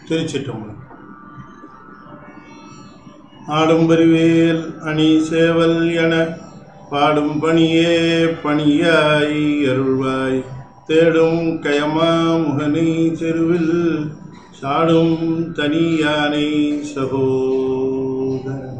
திருச்சிற்றம்பலம் ஆடும் பரிவேல் அணி சேவல் என பாடும் பணியே பணியாய் அருள்வாய் தேடும் கயமா முகனை செருவில் சாடும் தனியானை சகோதரன்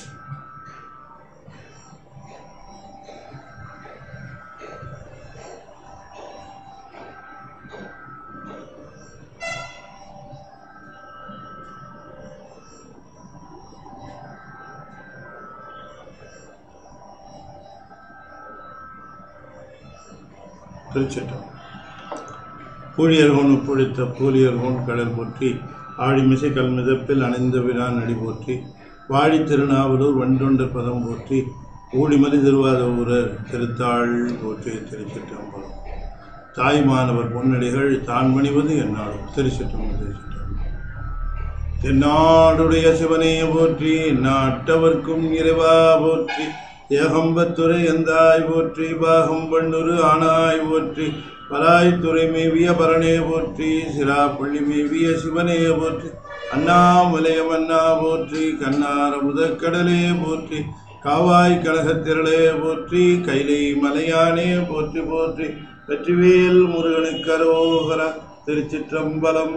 திருச்சிட்டம் பூழியர்கோன் உப்பொழித்த பூலியர்கோன் கடல் போற்றி ஆழிமிசை கல் மிதப்பில் அணைந்த விரான் அடி போற்றி வாழி திருநாவலூர் வண்டொண்ட பதம் போற்றி ஊழிமதி திருவாத ஊரர் திருத்தாள் போற்றி திருச்சிற்றம்பலம் தாய் மாணவர் பொன்னடிகள் தான் பணிவது என்னாலும் திருச்சிற்றம்பலம் திருச்சிற்றம்பலம் தென்னாடுடைய சிவனே போற்றி நாட்டவர்க்கும் இறைவா போற்றி ஏகம்பத்துறை எந்தாய் போற்றி பாகம் பண்ணுரு ஆனாய் போற்றி பராய்த்துறை மேவிய பரணே போற்றி சிராப்பள்ளி மேவிய சிவனே போற்றி அண்ணாமலையம் அண்ணா போற்றி கண்ணார முதற்கடலே போற்றி காவாய் கனகத்திரளே போற்றி கைலை மலையானே போற்றி போற்றி வெற்றிவேல் முருகனுக்கு அரோகரா திருச்சிற்றம்பலம்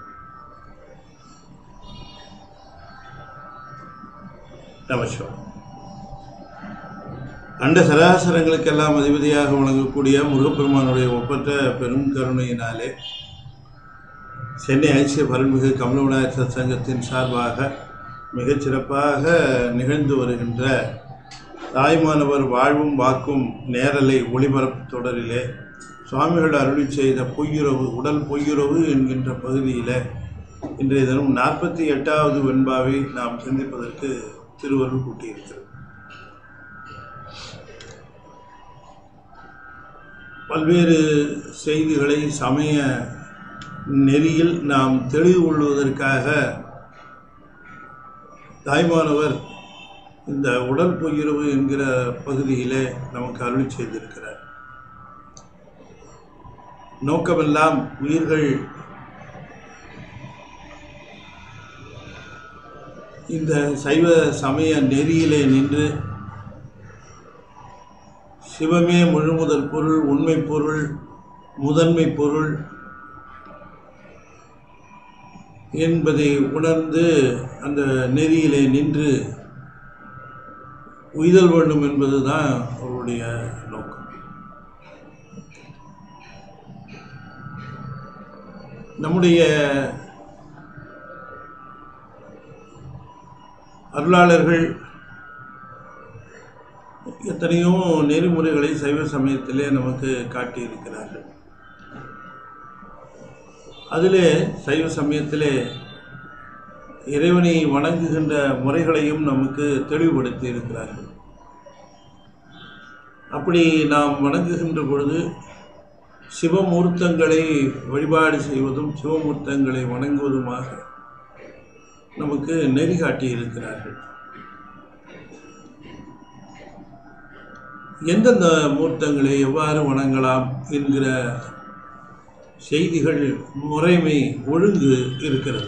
நமஸ்காரம் அண்ட சராசரங்களுக்கெல்லாம் அதிபதியாக வழங்கக்கூடிய முருகப்பெருமானுடைய ஒப்பற்ற பெரும் கருணையினாலே சென்னை ஐசிய பரன்மிகு கமலவிநாயகர் சத்சங்கத்தின் சார்பாக மிகச் சிறப்பாக நிகழ்ந்து வருகின்ற தாய்மானவர் வாழ்வும் வாக்கும் நேரலை ஒளிபரப்பு தொடரிலே சுவாமிகள் அருளி செய்த பொய்யுறவு உடல் பொய்யுறவு என்கின்ற பகுதியில் இன்றைய தினம் நாற்பத்தி எட்டாவது வெண்பாவை நாம் சிந்திப்பதற்கு திருவருள் கூட்டியிருக்கிறது பல்வேறு செய்திகளை சமய நெறியில் நாம் தெளிவு கொள்வதற்காக தாய்மானவர் இந்த உடல் பொய்யுறவு என்கிற பகுதியிலே நமக்கு அருளி செய்திருக்கிறார் நோக்கமெல்லாம் உயிர்கள் இந்த சைவ சமய நெறியிலே நின்று சிவமே முழுமுதல் பொருள் உண்மை பொருள் முதன்மை பொருள் என்பதை உணர்ந்து அந்த நெறியிலே நின்று உய்தல் வேண்டும் என்பதுதான் அவருடைய நோக்கம் நம்முடைய அருளாளர்கள் எத்தனையோ நெறிமுறைகளை சைவ சமயத்திலே நமக்கு காட்டியிருக்கிறார்கள் அதிலே சைவ சமயத்திலே இறைவனை வணங்குகின்ற முறைகளையும் நமக்கு தெளிவுபடுத்தி இருக்கிறார்கள் அப்படி நாம் வணங்குகின்ற பொழுது சிவமூர்த்தங்களை வழிபாடு செய்வதும் சிவமூர்த்தங்களை வணங்குவதுமாக நமக்கு நெறி காட்டியிருக்கிறார்கள் எந்தெந்த மூர்த்தங்களை எவ்வாறு வணங்கலாம் என்கிற செய்திகள் முறைமை ஒழுங்கு இருக்கிறது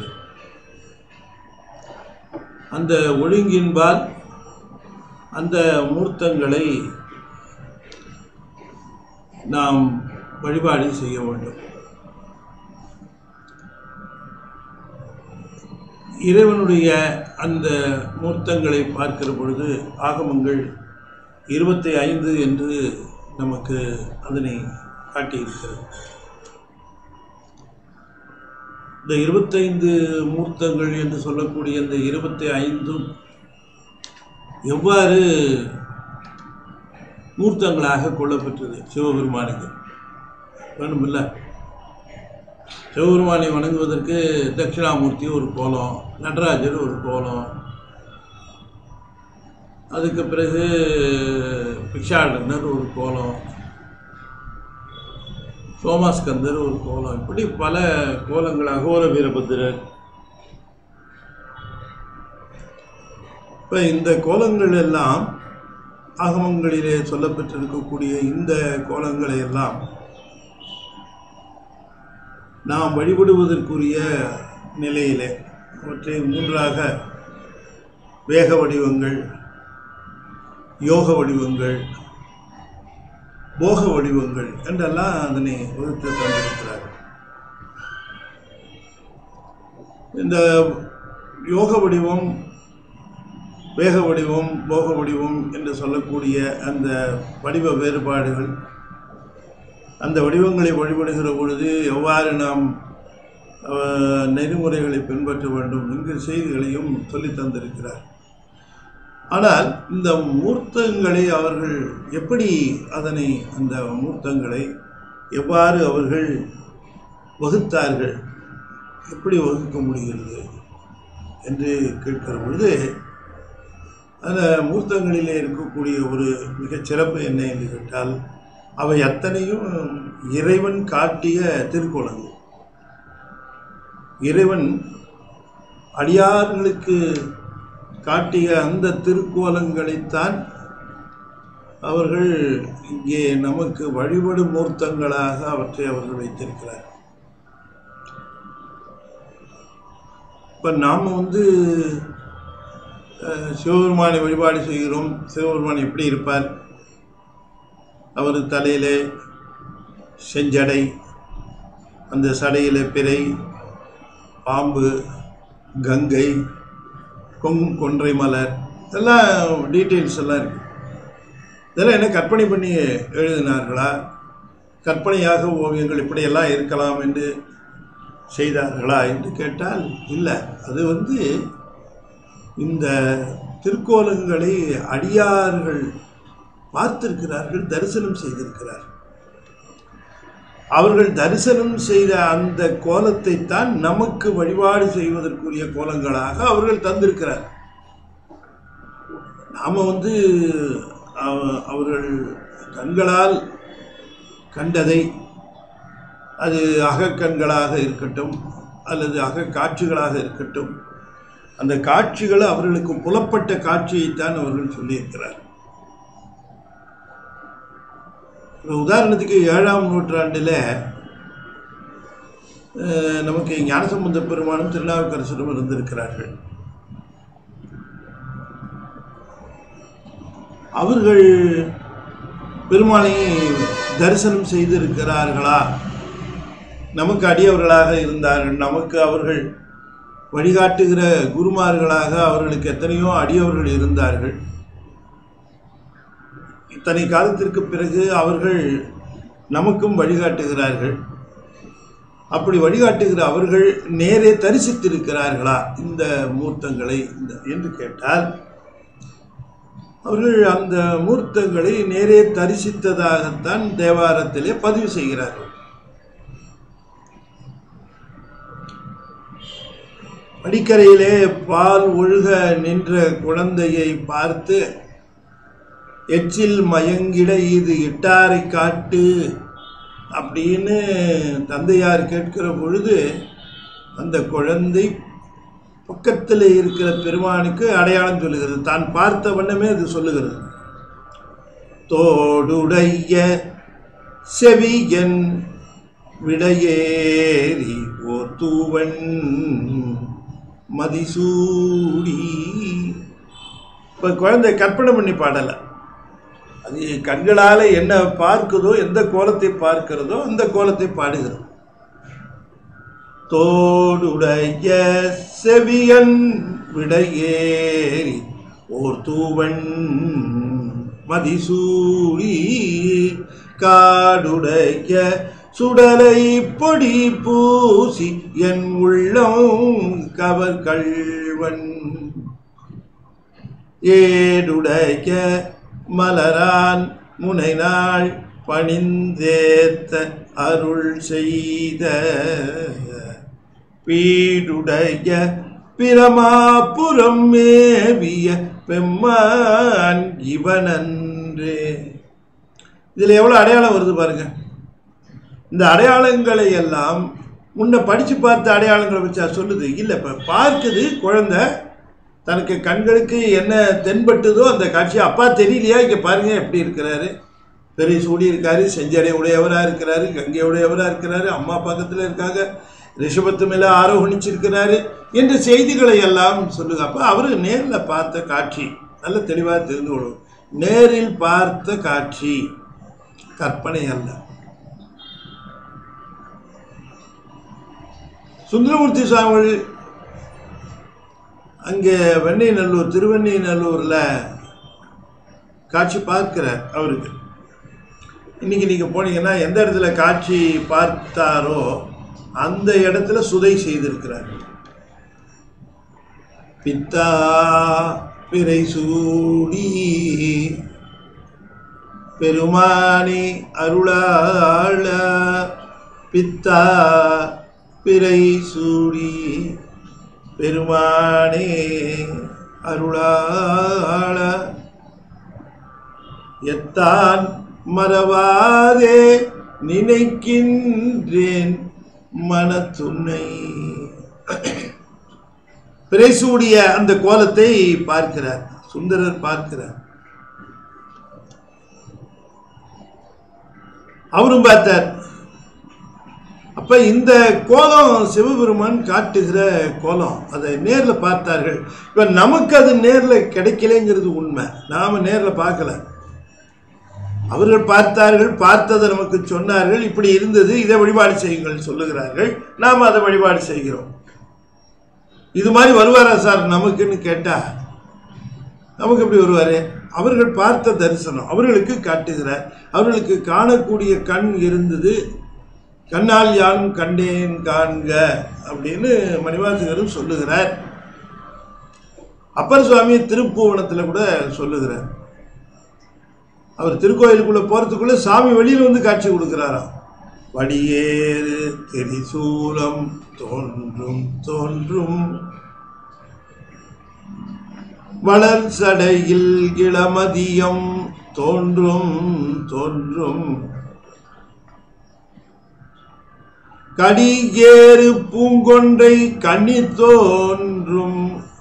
அந்த ஒழுங்கின்பால் அந்த மூர்த்தங்களை நாம் வழிபாடு செய்ய வேண்டும் இறைவனுடைய அந்த மூர்த்தங்களை பார்க்கிற பொழுது ஆகமங்கள் இருபத்தி ஐந்து என்று நமக்கு அதனை காட்டியிருக்கிறது இந்த இருபத்தைந்து மூர்த்தங்கள் என்று சொல்லக்கூடிய இந்த இருபத்தி ஐந்தும் எவ்வாறு மூர்த்தங்களாக கொள்ளப்பெற்றது சிவபெருமானுக்கு வேணுமில்ல சிவபெருமானை வணங்குவதற்கு தட்சிணாமூர்த்தி ஒரு கோலம் நடராஜர் ஒரு கோலம் அதுக்கு பிறகு பிக்ஷாடனர் ஒரு கோலம் சோமாஸ்கந்தர் ஒரு கோலம் இப்படி பல கோலங்கள் அகோர வீரபத்திரர் இப்போ இந்த கோலங்கள் எல்லாம் ஆகமங்களிலே சொல்லப்பட்டிருக்கக்கூடிய இந்த கோலங்களை எல்லாம் நாம் வழிபடுவதற்குரிய நிலையிலே அவற்றை மூன்றாக வேக வடிவங்கள் யோக வடிவங்கள் போக வடிவங்கள் என்றெல்லாம் அதனை வகுத்து தந்திருக்கிறார்கள் இந்த யோக வடிவம் வேக வடிவம் போக வடிவம் என்று சொல்லக்கூடிய அந்த வடிவ வேறுபாடுகள் அந்த வடிவங்களை வழிபடுகிற பொழுது எவ்வாறு நாம் அஹ், நெறிமுறைகளை பின்பற்ற வேண்டும் என்கிற செய்திகளையும் சொல்லித் தந்திருக்கிறார் ஆனால் இந்த மூர்த்தங்களை அவர்கள் எப்படி அதனை அந்த மூர்த்தங்களை எவ்வாறு அவர்கள் வகுத்தார்கள் எப்படி வகுக்க முடிகிறது என்று கேட்கிற பொழுது அந்த மூர்த்தங்களிலே இருக்கக்கூடிய ஒரு மிகச் சிறப்பு என்ன என்று கேட்டால் அவை அத்தனையும் இறைவன் காட்டிய திருக்கோலங்கள் இறைவன் அடியார்களுக்கு காட்டிய அந்த திருக்கோலங்களைத்தான் அவர்கள் இங்கே நமக்கு வழிபடும் மூர்த்தங்களாக அவற்றை அவர்கள் வைத்திருக்கிறார் இப்போ நாம் வந்து அஹ், சிவபெருமானை வழிபாடு செய்கிறோம் சிவபெருமான் எப்படி இருப்பார் அவர் தலையிலே செஞ்சடை அந்த சடையிலே பிறை பாம்பு கங்கை கொங் கொன்றை மலர் இதெல்லாம் டீட்டெயில்ஸ் எல்லாம் இருக்கு இதெல்லாம் என்ன கற்பனை பண்ணி எழுதினார்களா கற்பனையாக ஓவியங்கள் இப்படியெல்லாம் இருக்கலாம் என்று செய்தார்களா என்று கேட்டால் இல்லை அது வந்து இந்த திருக்கோலங்களை அடியார்கள் பார்த்திருக்கிறார்கள் தரிசனம் செய்திருக்கிறார்கள் அவர்கள் தரிசனம் செய்த அந்த கோலத்தை தான் நமக்கு வழிபாடு செய்வதற்குரிய கோலங்களாக அவர்கள் தந்திருக்கிறார் நாம வந்து அவ- அவர்கள் கண்களால் கண்டதை அது அகக்கண்களாக இருக்கட்டும் அல்லது அகக்காட்சிகளாக இருக்கட்டும் அந்த காட்சிகள் அவர்களுக்கு புலப்பட்ட காட்சியைத்தான் அவர்கள் சொல்லியிருக்கிறார் ஒரு உதாரணத்துக்கு ஏழாம் நூற்றாண்டில் அஹ், நமக்கு ஞானசம்பந்த பெருமானும் திருநாவுக்கரசரும் இருந்திருக்கிறார்கள் அவர்கள் பெருமானை தரிசனம் செய்திருக்கிறார்களா நமக்கு அடியவர்களாக இருந்தார்கள் நமக்கு அவர்கள் வழிகாட்டுகிற குருமார்களாக அவர்களுக்கு எத்தனையோ அடியவர்கள் இருந்தார்கள் இத்தனை காலத்திற்கு பிறகு அவர்கள் நமக்கும் வழிகாட்டுகிறார்கள் அப்படி வழிகாட்டுகிற அவர்கள் நேரே தரிசித்திருக்கிறார்களா இந்த மூர்த்தங்களை இந்த என்று கேட்டால் அவர்கள் அந்த மூர்த்தங்களை நேரே தரிசித்ததாகத்தான் தேவாரத்திலே பதிவு செய்கிறார்கள் படிக்கரையிலே பால் ஒழுக நின்ற குழந்தையை பார்த்து எச்சில் மயங்கிட இது இட்டாரை காட்டு அப்படின்னு தந்தையார் கேட்கிற பொழுது அந்த குழந்தை பக்கத்தில் இருக்கிற பெருமானுக்கு அடையாளம் சொல்லுகிறது தான் பார்த்த வண்ணமே அது சொல்லுகிறது தோடுடைய செவியன் விடையேறி ஓர் தூவன் மதிசூடி இப்போ குழந்தை கற்பனை பண்ணி பாடலை அது கண்களால் என்ன பார்க்குதோ எந்த கோலத்தை பார்க்கிறதோ அந்த கோலத்தை பாடுகிறது தோடுடைய செவியன் விடையேறி ஓர் தூவன் மதிசூடி காடுடைய சுடலை பொடி பூசி என் உள்ளம் கவர் கள்வன் ஏடுடைய மலரான் முனைநாள் பணிந்தேத்த அருள் செய்த பீடுடைய பிரமாபுரம் மேவிய பெம்மான் இவனன்றே இதில் எவ்வளோ அடையாளம் வருது பாருங்க இந்த அடையாளங்களை எல்லாம் முன்ன படித்து பார்த்த அடையாளங்களை வச்சா சொல்லுது இல்லை இப்போ பார்க்குது குழந்தை தனக்கு கண்களுக்கு என்ன தென்பட்டுதோ அந்த காட்சி அப்பா தெரியலையா இங்கே பாருங்க எப்படி இருக்கிறாரு பெரிய சூடி இருக்காரு செஞ்சடை உடையவராக இருக்கிறாரு கங்கை உடையவராக இருக்கிறாரு அம்மா பக்கத்தில் இருக்காங்க ரிஷபத்து மேலே ஆரோகணிச்சிருக்கிறாரு என்ற செய்திகளை எல்லாம் சொல்லுங்க அப்போ அவர் நேரில் பார்த்த காட்சி நல்ல தெளிவாக தெரிந்து கொள்ளும் நேரில் பார்த்த காட்சி கற்பனை அல்ல சுந்தரமூர்த்தி சுவாமிகள் அங்கே வெண்ணெய்நல்லூர் திருவெண்ணெய்நல்லூரில் காட்சி பார்க்கிறார் அவருக்கு இன்னைக்கு நீங்கள் போனீங்கன்னா எந்த இடத்துல காட்சி பார்த்தாரோ அந்த இடத்துல சுதை செய்திருக்கிறார் பித்தா பிறை சூடி பெருமானி அருளாள பித்தா பிறை சூடி பெருமானே அருளாள எத்தான் மறவாதே நினைக்கின்றேன் மனத்துணை பிறைசூடிய அந்த கோலத்தை பார்க்கிறார் சுந்தரர் பார்க்கிறார் அவரும் பார்த்தார் அப்ப இந்த கோலம் சிவபெருமான் காட்டுகிற கோலம் அதை நேர்ல பார்த்தார்கள் இப்ப நமக்கு அது நேர்ல கிடைக்கலைங்கிறது உண்மை நாம நேர்ல பார்க்கல அவர்கள் பார்த்தார்கள் பார்த்ததை நமக்கு சொன்னார்கள் இப்படி இருந்தது இதை வழிபாடு செய்யுங்கள் சொல்லுகிறார்கள் நாம் அதை வழிபாடு செய்கிறோம் இது மாதிரி வருவாரா சார் நமக்குன்னு கேட்டா நமக்கு எப்படி வருவாரு அவர்கள் பார்த்த தரிசனம் அவர்களுக்கு காட்டுகிறார் அவர்களுக்கு காணக்கூடிய கண் இருந்தது கண்ணால் யானும் கண்டேன் காண்க அப்படின்னு மணிவாசகரும் சொல்லுகிறார் அப்பர் சுவாமி திருப்புவனத்தில் கூட சொல்லுகிறார் அவர் திருக்கோயிலுக்குள்ள போறதுக்குள்ள சாமி வெளியில வந்து காட்சி கொடுக்கிறாராம் வடியேறு திரிசூலம் தோன்றும் தோன்றும் வளர் சடையில் இளமதியம் தோன்றும் தோன்றும் கடிகேறு பூங்கொன்றை கண்ணி தோன்றும்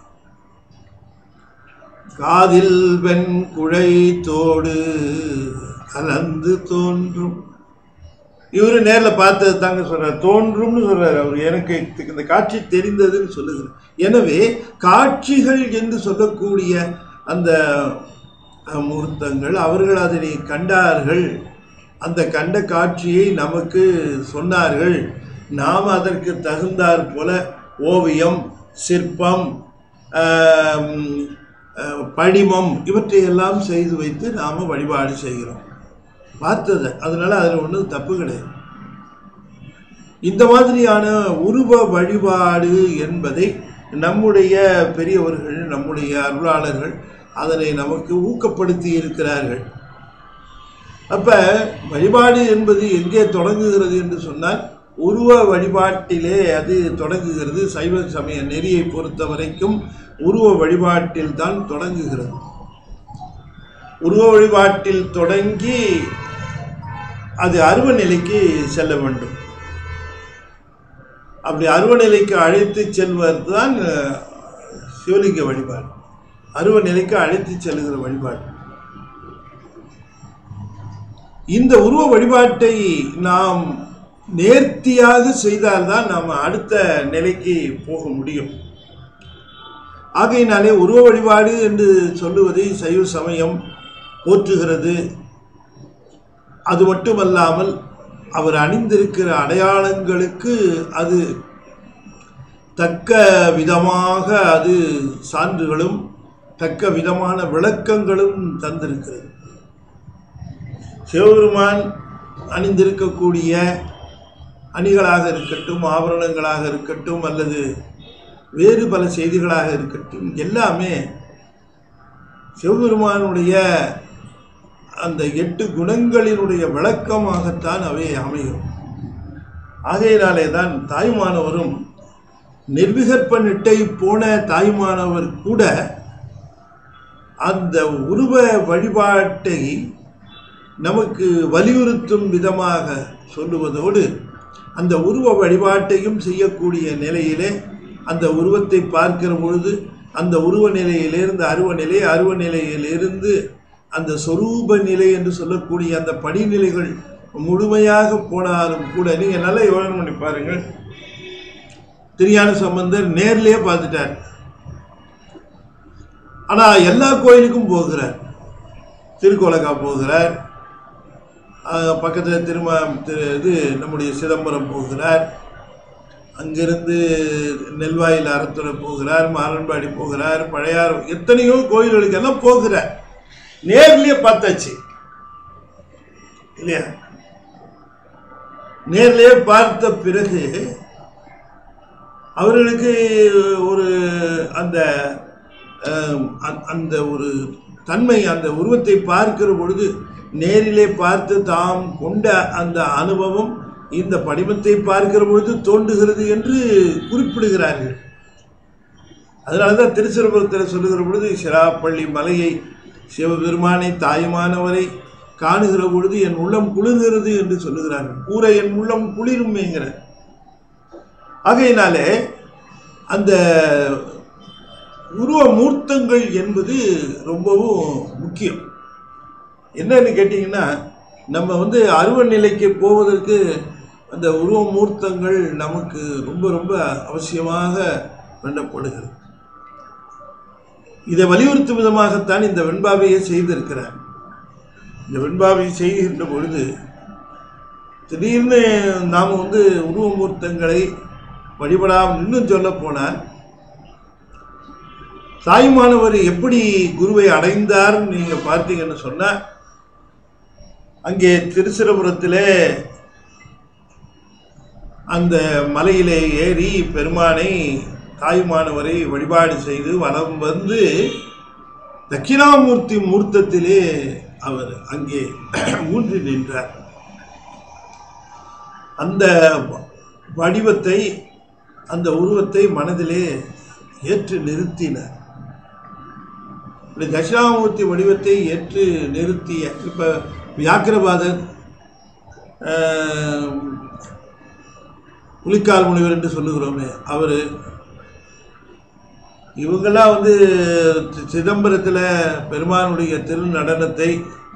காதில் வெண் குழை தோடு கலந்து தோன்றும் இவரு நேர்ல பார்த்தது தாங்க சொல்றாரு தோன்றும்னு சொல்றாரு அவர் எனக்கு இந்த காட்சி தெரிந்ததுன்னு சொல்லுகிறார் எனவே காட்சிகள் என்று சொல்லக்கூடிய அந்த அஹ், முகூர்த்தங்கள் அவர்கள் அதனை கண்டார்கள் அந்த கண்ட காட்சியை நமக்கு சொன்னார்கள் நாம் அதற்கு தகுந்தாற் போல ஓவியம் சிற்பம் ஆம், அஹ், படிமம் இவற்றையெல்லாம் செய்து வைத்து நாம் வழிபாடு செய்கிறோம் பார்த்தது அதனால அதில் ஒன்றும் தப்பு கிடையாது இந்த மாதிரியான உருவ வழிபாடு என்பதை நம்முடைய பெரியவர்கள் நம்முடைய அருளாளர்கள் அதனை நமக்கு ஊக்கப்படுத்தி இருக்கிறார்கள் அப்ப வழிபாடு என்பது எங்கே தொடங்குகிறது என்று சொன்னால் உருவ வழிபாட்டிலே அது தொடங்குகிறது சைவ சமய நெறியை பொறுத்த வரைக்கும் உருவ வழிபாட்டில் தான் தொடங்குகிறது உருவ வழிபாட்டில் தொடங்கி அது அருவ நிலைக்கு செல்ல வேண்டும் அப்படி அருவ நிலைக்கு அழைத்து செல்வது தான் அஹ், சிவலிங்க வழிபாடு அருவ நிலைக்கு அழைத்து செல்லுகிற வழிபாடு இந்த உருவ வழிபாட்டை நாம் நேர்த்தியாக செய்தால்தான் நாம் அடுத்த நிலைக்கு போக முடியும் ஆகையினாலே உருவ வழிபாடு என்று சொல்லுவதை சைவ சமயம் போற்றுகிறது அது மட்டுமல்லாமல் அவர் அணிந்திருக்கிற அடையாளங்களுக்கு அது தக்க விதமாக அது சான்றுகளும் தக்க விதமான விளக்கங்களும் தந்திருக்கிறது சிவபெருமான் அணிந்திருக்கக்கூடிய அணிகளாக இருக்கட்டும் ஆபரணங்களாக இருக்கட்டும் அல்லது வேறு பல செய்திகளாக இருக்கட்டும் எல்லாமே சிவபெருமானுடைய அந்த எட்டு குணங்களினுடைய விளக்கமாகத்தான் அவை அமையும் ஆகையினாலே தான் தாய்மானவரும் நிர்விகற்ப நிட்டை போன தாய்மானவர் கூட அந்த உருவ வழிபாட்டை நமக்கு வலியுறுத்தும் விதமாக சொல்லுவதோடு அந்த உருவ வழிபாட்டையும் செய்யக்கூடிய நிலையிலே அந்த உருவத்தை பார்க்கிற பொழுது அந்த உருவ நிலையிலிருந்து அருவ நிலை அருவ நிலையிலிருந்து அந்த சொரூப நிலை என்று சொல்லக்கூடிய அந்த படிநிலைகள் முழுமையாக போனாலும் கூட நீங்கள் நல்லா யோசனை பண்ணி பாருங்கள் திருஞான சம்பந்தர் நேர்லயே பார்த்துட்டார் ஆனா எல்லா கோயிலுக்கும் போகிறார் திருக்கோலக்கா போகிறார் அஹ் பக்கத்துல திரும திரு இது நம்முடைய சிதம்பரம் போகிறார் அங்கிருந்து நெல்வாயில் அறத்துறை போகிறார் மாரன்பாடி போகிறார் பழையாறு எத்தனையோ கோயில்களுக்கு எல்லாம் போகிறார் நேர்லயே பார்த்தாச்சு இல்லையா நேர்லயே பார்த்த பிறகு அவர்களுக்கு ஒரு அந்த அஹ், அந்த- அந்த ஒரு தன்மை அந்த உருவத்தை பார்க்கிற பொழுது நேரிலே பார்த்து தாம் கொண்ட அந்த அனுபவம் இந்த படிமத்தை பார்க்கிற பொழுது தோன்றுகிறது என்று குறிப்பிடுகிறார்கள் அதனால தான் திருச்சிரபுரத்தில் சொல்லுகிற பொழுது சிராப்பள்ளி மலையை சிவபெருமானை தாயுமானவரை காணுகிற பொழுது என் உள்ளம் குளிர்கிறது என்று சொல்லுகிறார்கள் கூரை என் உள்ளம் குளிருமேங்கிற ஆகையினாலே அந்த உருவ மூர்த்தங்கள் என்பது ரொம்பவும் முக்கியம் என்னன்னு கேட்டிங்கன்னா நம்ம வந்து அருவ நிலைக்கு போவதற்கு அந்த உருவ மூர்த்தங்கள் நமக்கு ரொம்ப ரொம்ப அவசியமாக வேண்டப்படுகிறது இதை வலியுறுத்தும் விதமாகத்தான் இந்த வெண்பாவையை செய்திருக்கிறார் இந்த வெண்பாவை செய்கின்ற பொழுது திடீர்னு நாம் வந்து உருவமூர்த்தங்களை வழிபடாமல் இன்னும் சொல்ல போனால் தாய்மானவர் எப்படி குருவை அடைந்தார் நீங்க பார்த்தீங்கன்னு சொன்னா அங்கே திருச்சிரபுரத்திலே அந்த மலையிலே ஏறி பெருமானை தாய்மானவரை வழிபாடு செய்து வலம் வந்து தட்சிணாமூர்த்தி மூர்த்தத்திலே அவர் அங்கே ஊன்றி நின்றார் அந்த வடிவத்தை அந்த உருவத்தை மனதிலே ஏற்று நிறுத்தினார் இப்படி தட்சிணாமூர்த்தி வடிவத்தை ஏற்று நிறுத்திய இப்போ வியாக்கிரபாதர் ஆஹ், புலிக்கால் முனிவர் என்று சொல்லுகிறோமே அவர் இவங்கெல்லாம் வந்து சி- சிதம்பரத்தில் பெருமானுடைய திருநடனத்தை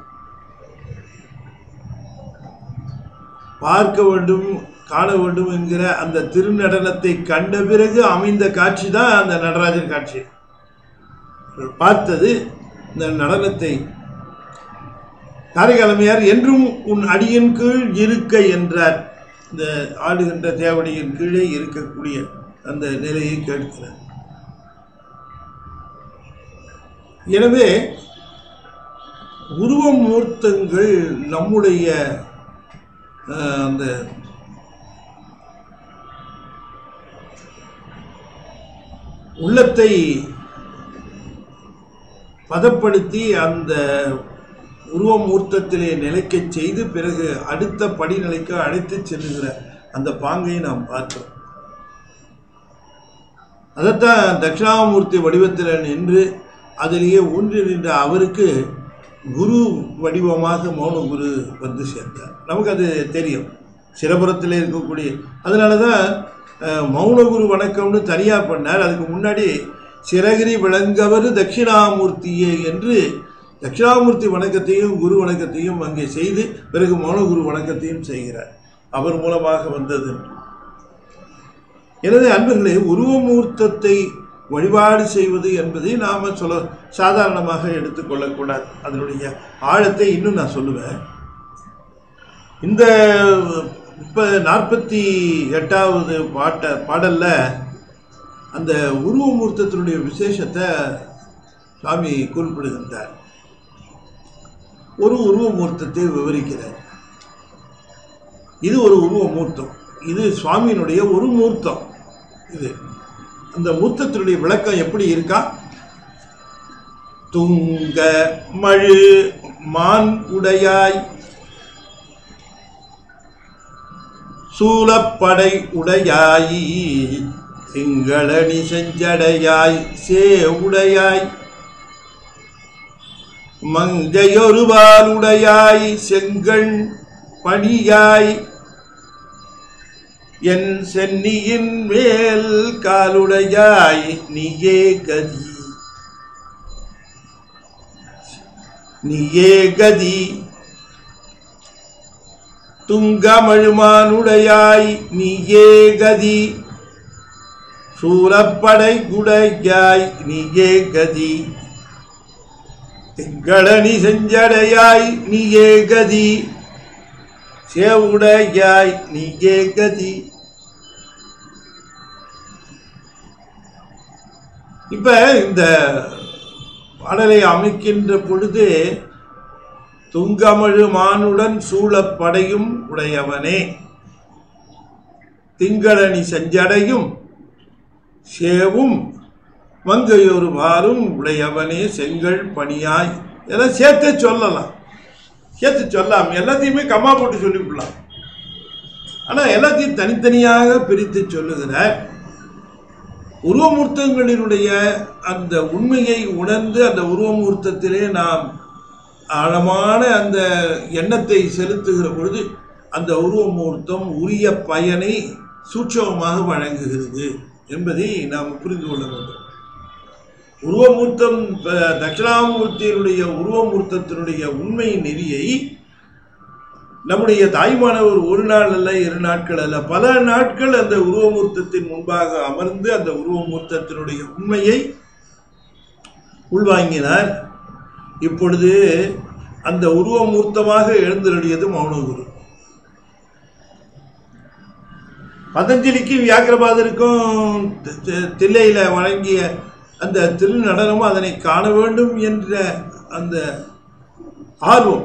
பார்க்க வேண்டும் காண வேண்டும் என்கிற அந்த திருநடனத்தை கண்ட பிறகு அமைந்த காட்சி தான் அந்த நடராஜர் காட்சி இவர் பார்த்தது இந்த நடனத்தை காரைக்காலமையார் என்றும் உன் அடியின் கீழ் இருக்க என்றார் இந்த ஆடுகின்ற தேவடியின் கீழே இருக்கக்கூடிய அந்த நிலையை கேட்கிறார் எனவே உருவ மூர்த்தங்கள் நம்முடைய அஹ், அந்த உள்ளத்தை பதப்படுத்தி அந்த உருவமூர்த்தத்திலே நிலைக்கச் செய்து பிறகு அடுத்த படிநிலைக்கு அழைத்துச் செல்லுகிற அந்த பாங்கை நாம் பார்த்தோம் அதைத்தான் தட்சிணாமூர்த்தி வடிவத்தில் நின்று அதிலேயே ஊன்றி நின்ற அவருக்கு குரு வடிவமாக மௌன குரு வந்து சேர்ந்தார் நமக்கு அது தெரியும் சிரபுரத்தில் இருக்கக்கூடிய அதனால தான் அஹ், மௌன குரு வணக்கம்னு தனியாக பண்ணார் அதுக்கு முன்னாடி சிறகிரி விளங்கவர் தட்சிணாமூர்த்தியே என்று தட்சிணாமூர்த்தி வணக்கத்தையும் குரு வணக்கத்தையும் அங்கே செய்து பிறகு மௌன குரு வணக்கத்தையும் செய்கிறார் அவர் மூலமாக வந்தது எனது அன்பர்களே உருவமூர்த்தத்தை வழிபாடு செய்வது என்பதை நாம் சொல்ல சாதாரணமாக எடுத்துக்கொள்ளக்கூடாது அதனுடைய ஆழத்தை இன்னும் நான் சொல்லுவேன் இந்த இப்போ நாற்பத்தி எட்டாவது பாட்ட பாடல்ல அந்த உருவமூர்த்தத்தினுடைய விசேஷத்தை சுவாமி குறிப்பிடுகின்றார் ஒரு உருவமூர்த்தத்தை விவரிக்கிறார் இது ஒரு உருவமூர்த்தம் இது சுவாமியினுடைய ஒரு மூர்த்தம் இது அந்த மூர்த்தத்தினுடைய விளக்கம் எப்படி இருக்கா துங்க மழு மான் உடையாய் சூலப்படை உடையாய் திங்களணி செஞ்சடையாய் சே உடையாய் மங்கையொருவால் உடையாய் செங்கண் பணியாய் என் சென்னியின் மேல் காலுடையாய் நீயே கதி நீயே கதி துங்கமழுமானுடையாய் நீயே கதி சூரப்படை குடையாய் நீயே கதி திங்களணி செஞ்சடையாய் நீயே கதி சேவுடையாய் நீயே கதி இப்ப இந்த பாடலை அமைக்கின்ற பொழுது துங்கமழு மானுடன் சூழப்படையும் உடையவனே திங்களணி செஞ்சடையும் சேவும் மங்கையொரு வாரும் உடையவனே செங்கல் பணியாய் இதெல்லாம் சேர்த்தே சொல்லலாம் சேர்த்து சொல்லலாம் எல்லாத்தையுமே கம்மா போட்டு சொல்லிவிடலாம் ஆனால் எல்லாத்தையும் தனித்தனியாக பிரித்து சொல்லுகிறார் உருவமூர்த்தங்களினுடைய அந்த உண்மையை உணர்ந்து அந்த உருவமூர்த்தத்திலே நாம் ஆழமான அந்த எண்ணத்தை செலுத்துகிற பொழுது அந்த உருவமூர்த்தம் உரிய பயனை சூட்சமமாக வழங்குகிறது என்பதை நாம் புரிந்து கொள்ள வேண்டும் உருவமூர்த்தம் ப- தட்சிணாமூர்த்தியினுடைய உருவமூர்த்தத்தினுடைய உண்மை நெறியை நம்முடைய தாய்மானவர் ஒரு நாள் அல்ல இரு நாட்கள் அல்ல பல நாட்கள் அந்த உருவமூர்த்தத்தின் முன்பாக அமர்ந்து அந்த உருவமூர்த்தத்தினுடைய உண்மையை உள்வாங்கினார் இப்பொழுது அந்த உருவமூர்த்தமாக எழுந்தருளியது மௌனகுரு பதஞ்சலிக்கு வியாக்கிரபாதருக்கும் தி- தி- தில்லையில வழங்கிய அந்த திருநடனமும் அதனை காண வேண்டும் என்ற அந்த ஆர்வம்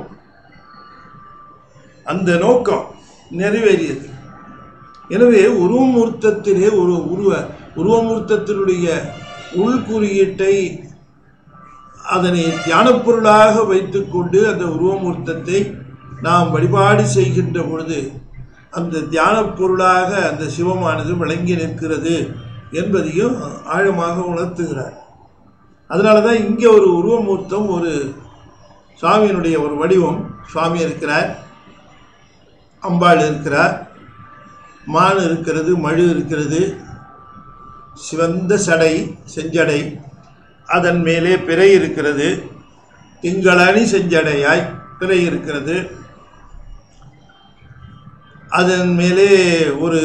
அந்த நோக்கம் நிறைவேறியது எனவே உருவமூர்த்தத்திலே ஒரு உருவ உருவமூர்த்தத்தினுடைய உள்குறியீட்டை அதனை தியானப் பொருளாக வைத்துக்கொண்டு அந்த உருவமூர்த்தத்தை நாம் வழிபாடு செய்கின்ற பொழுது அந்த தியானப் பொருளாக அந்த சிவமானது விளங்கி நிற்கிறது என்பதையும் ஆழமாக உணர்த்துகிறார் அதனால தான் இங்கே ஒரு உருவமூர்த்தம் ஒரு சுவாமியினுடைய ஒரு வடிவம் சுவாமி இருக்கிறார் அம்பாள் இருக்கிறார் மான் இருக்கிறது மழு இருக்கிறது சிவந்த சடை செஞ்சடை அதன் மேலே பிறை இருக்கிறது திங்களணி செஞ்சடையாய் பிறை இருக்கிறது அதன் மேலே ஒரு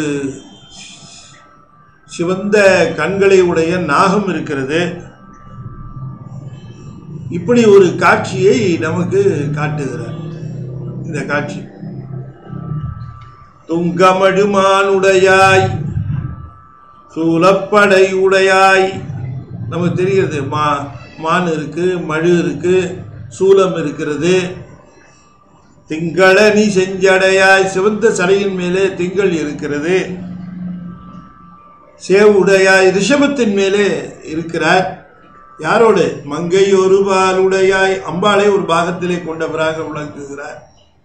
சிவந்த கண்களை உடைய நாகம் இருக்கிறது இப்படி ஒரு காட்சியை நமக்கு காட்டுகிறார் இந்த காட்சி துங்கமடுமானுடையாய் சூலப்படை உடையாய் நமக்கு தெரிகிறது மா மான் இருக்கு மழு இருக்கு சூலம் இருக்கிறது திங்களனி செஞ்சடையாய் சிவந்த சடையின் மேலே திங்கள் இருக்கிறது சேவுடையாய் ரிஷபத்தின் மேலே இருக்கிறார் யாரோடு மங்கை ஒரு பாலுடையாய் அம்பாளை ஒரு பாகத்திலே கொண்டவராக விளங்குகிறார்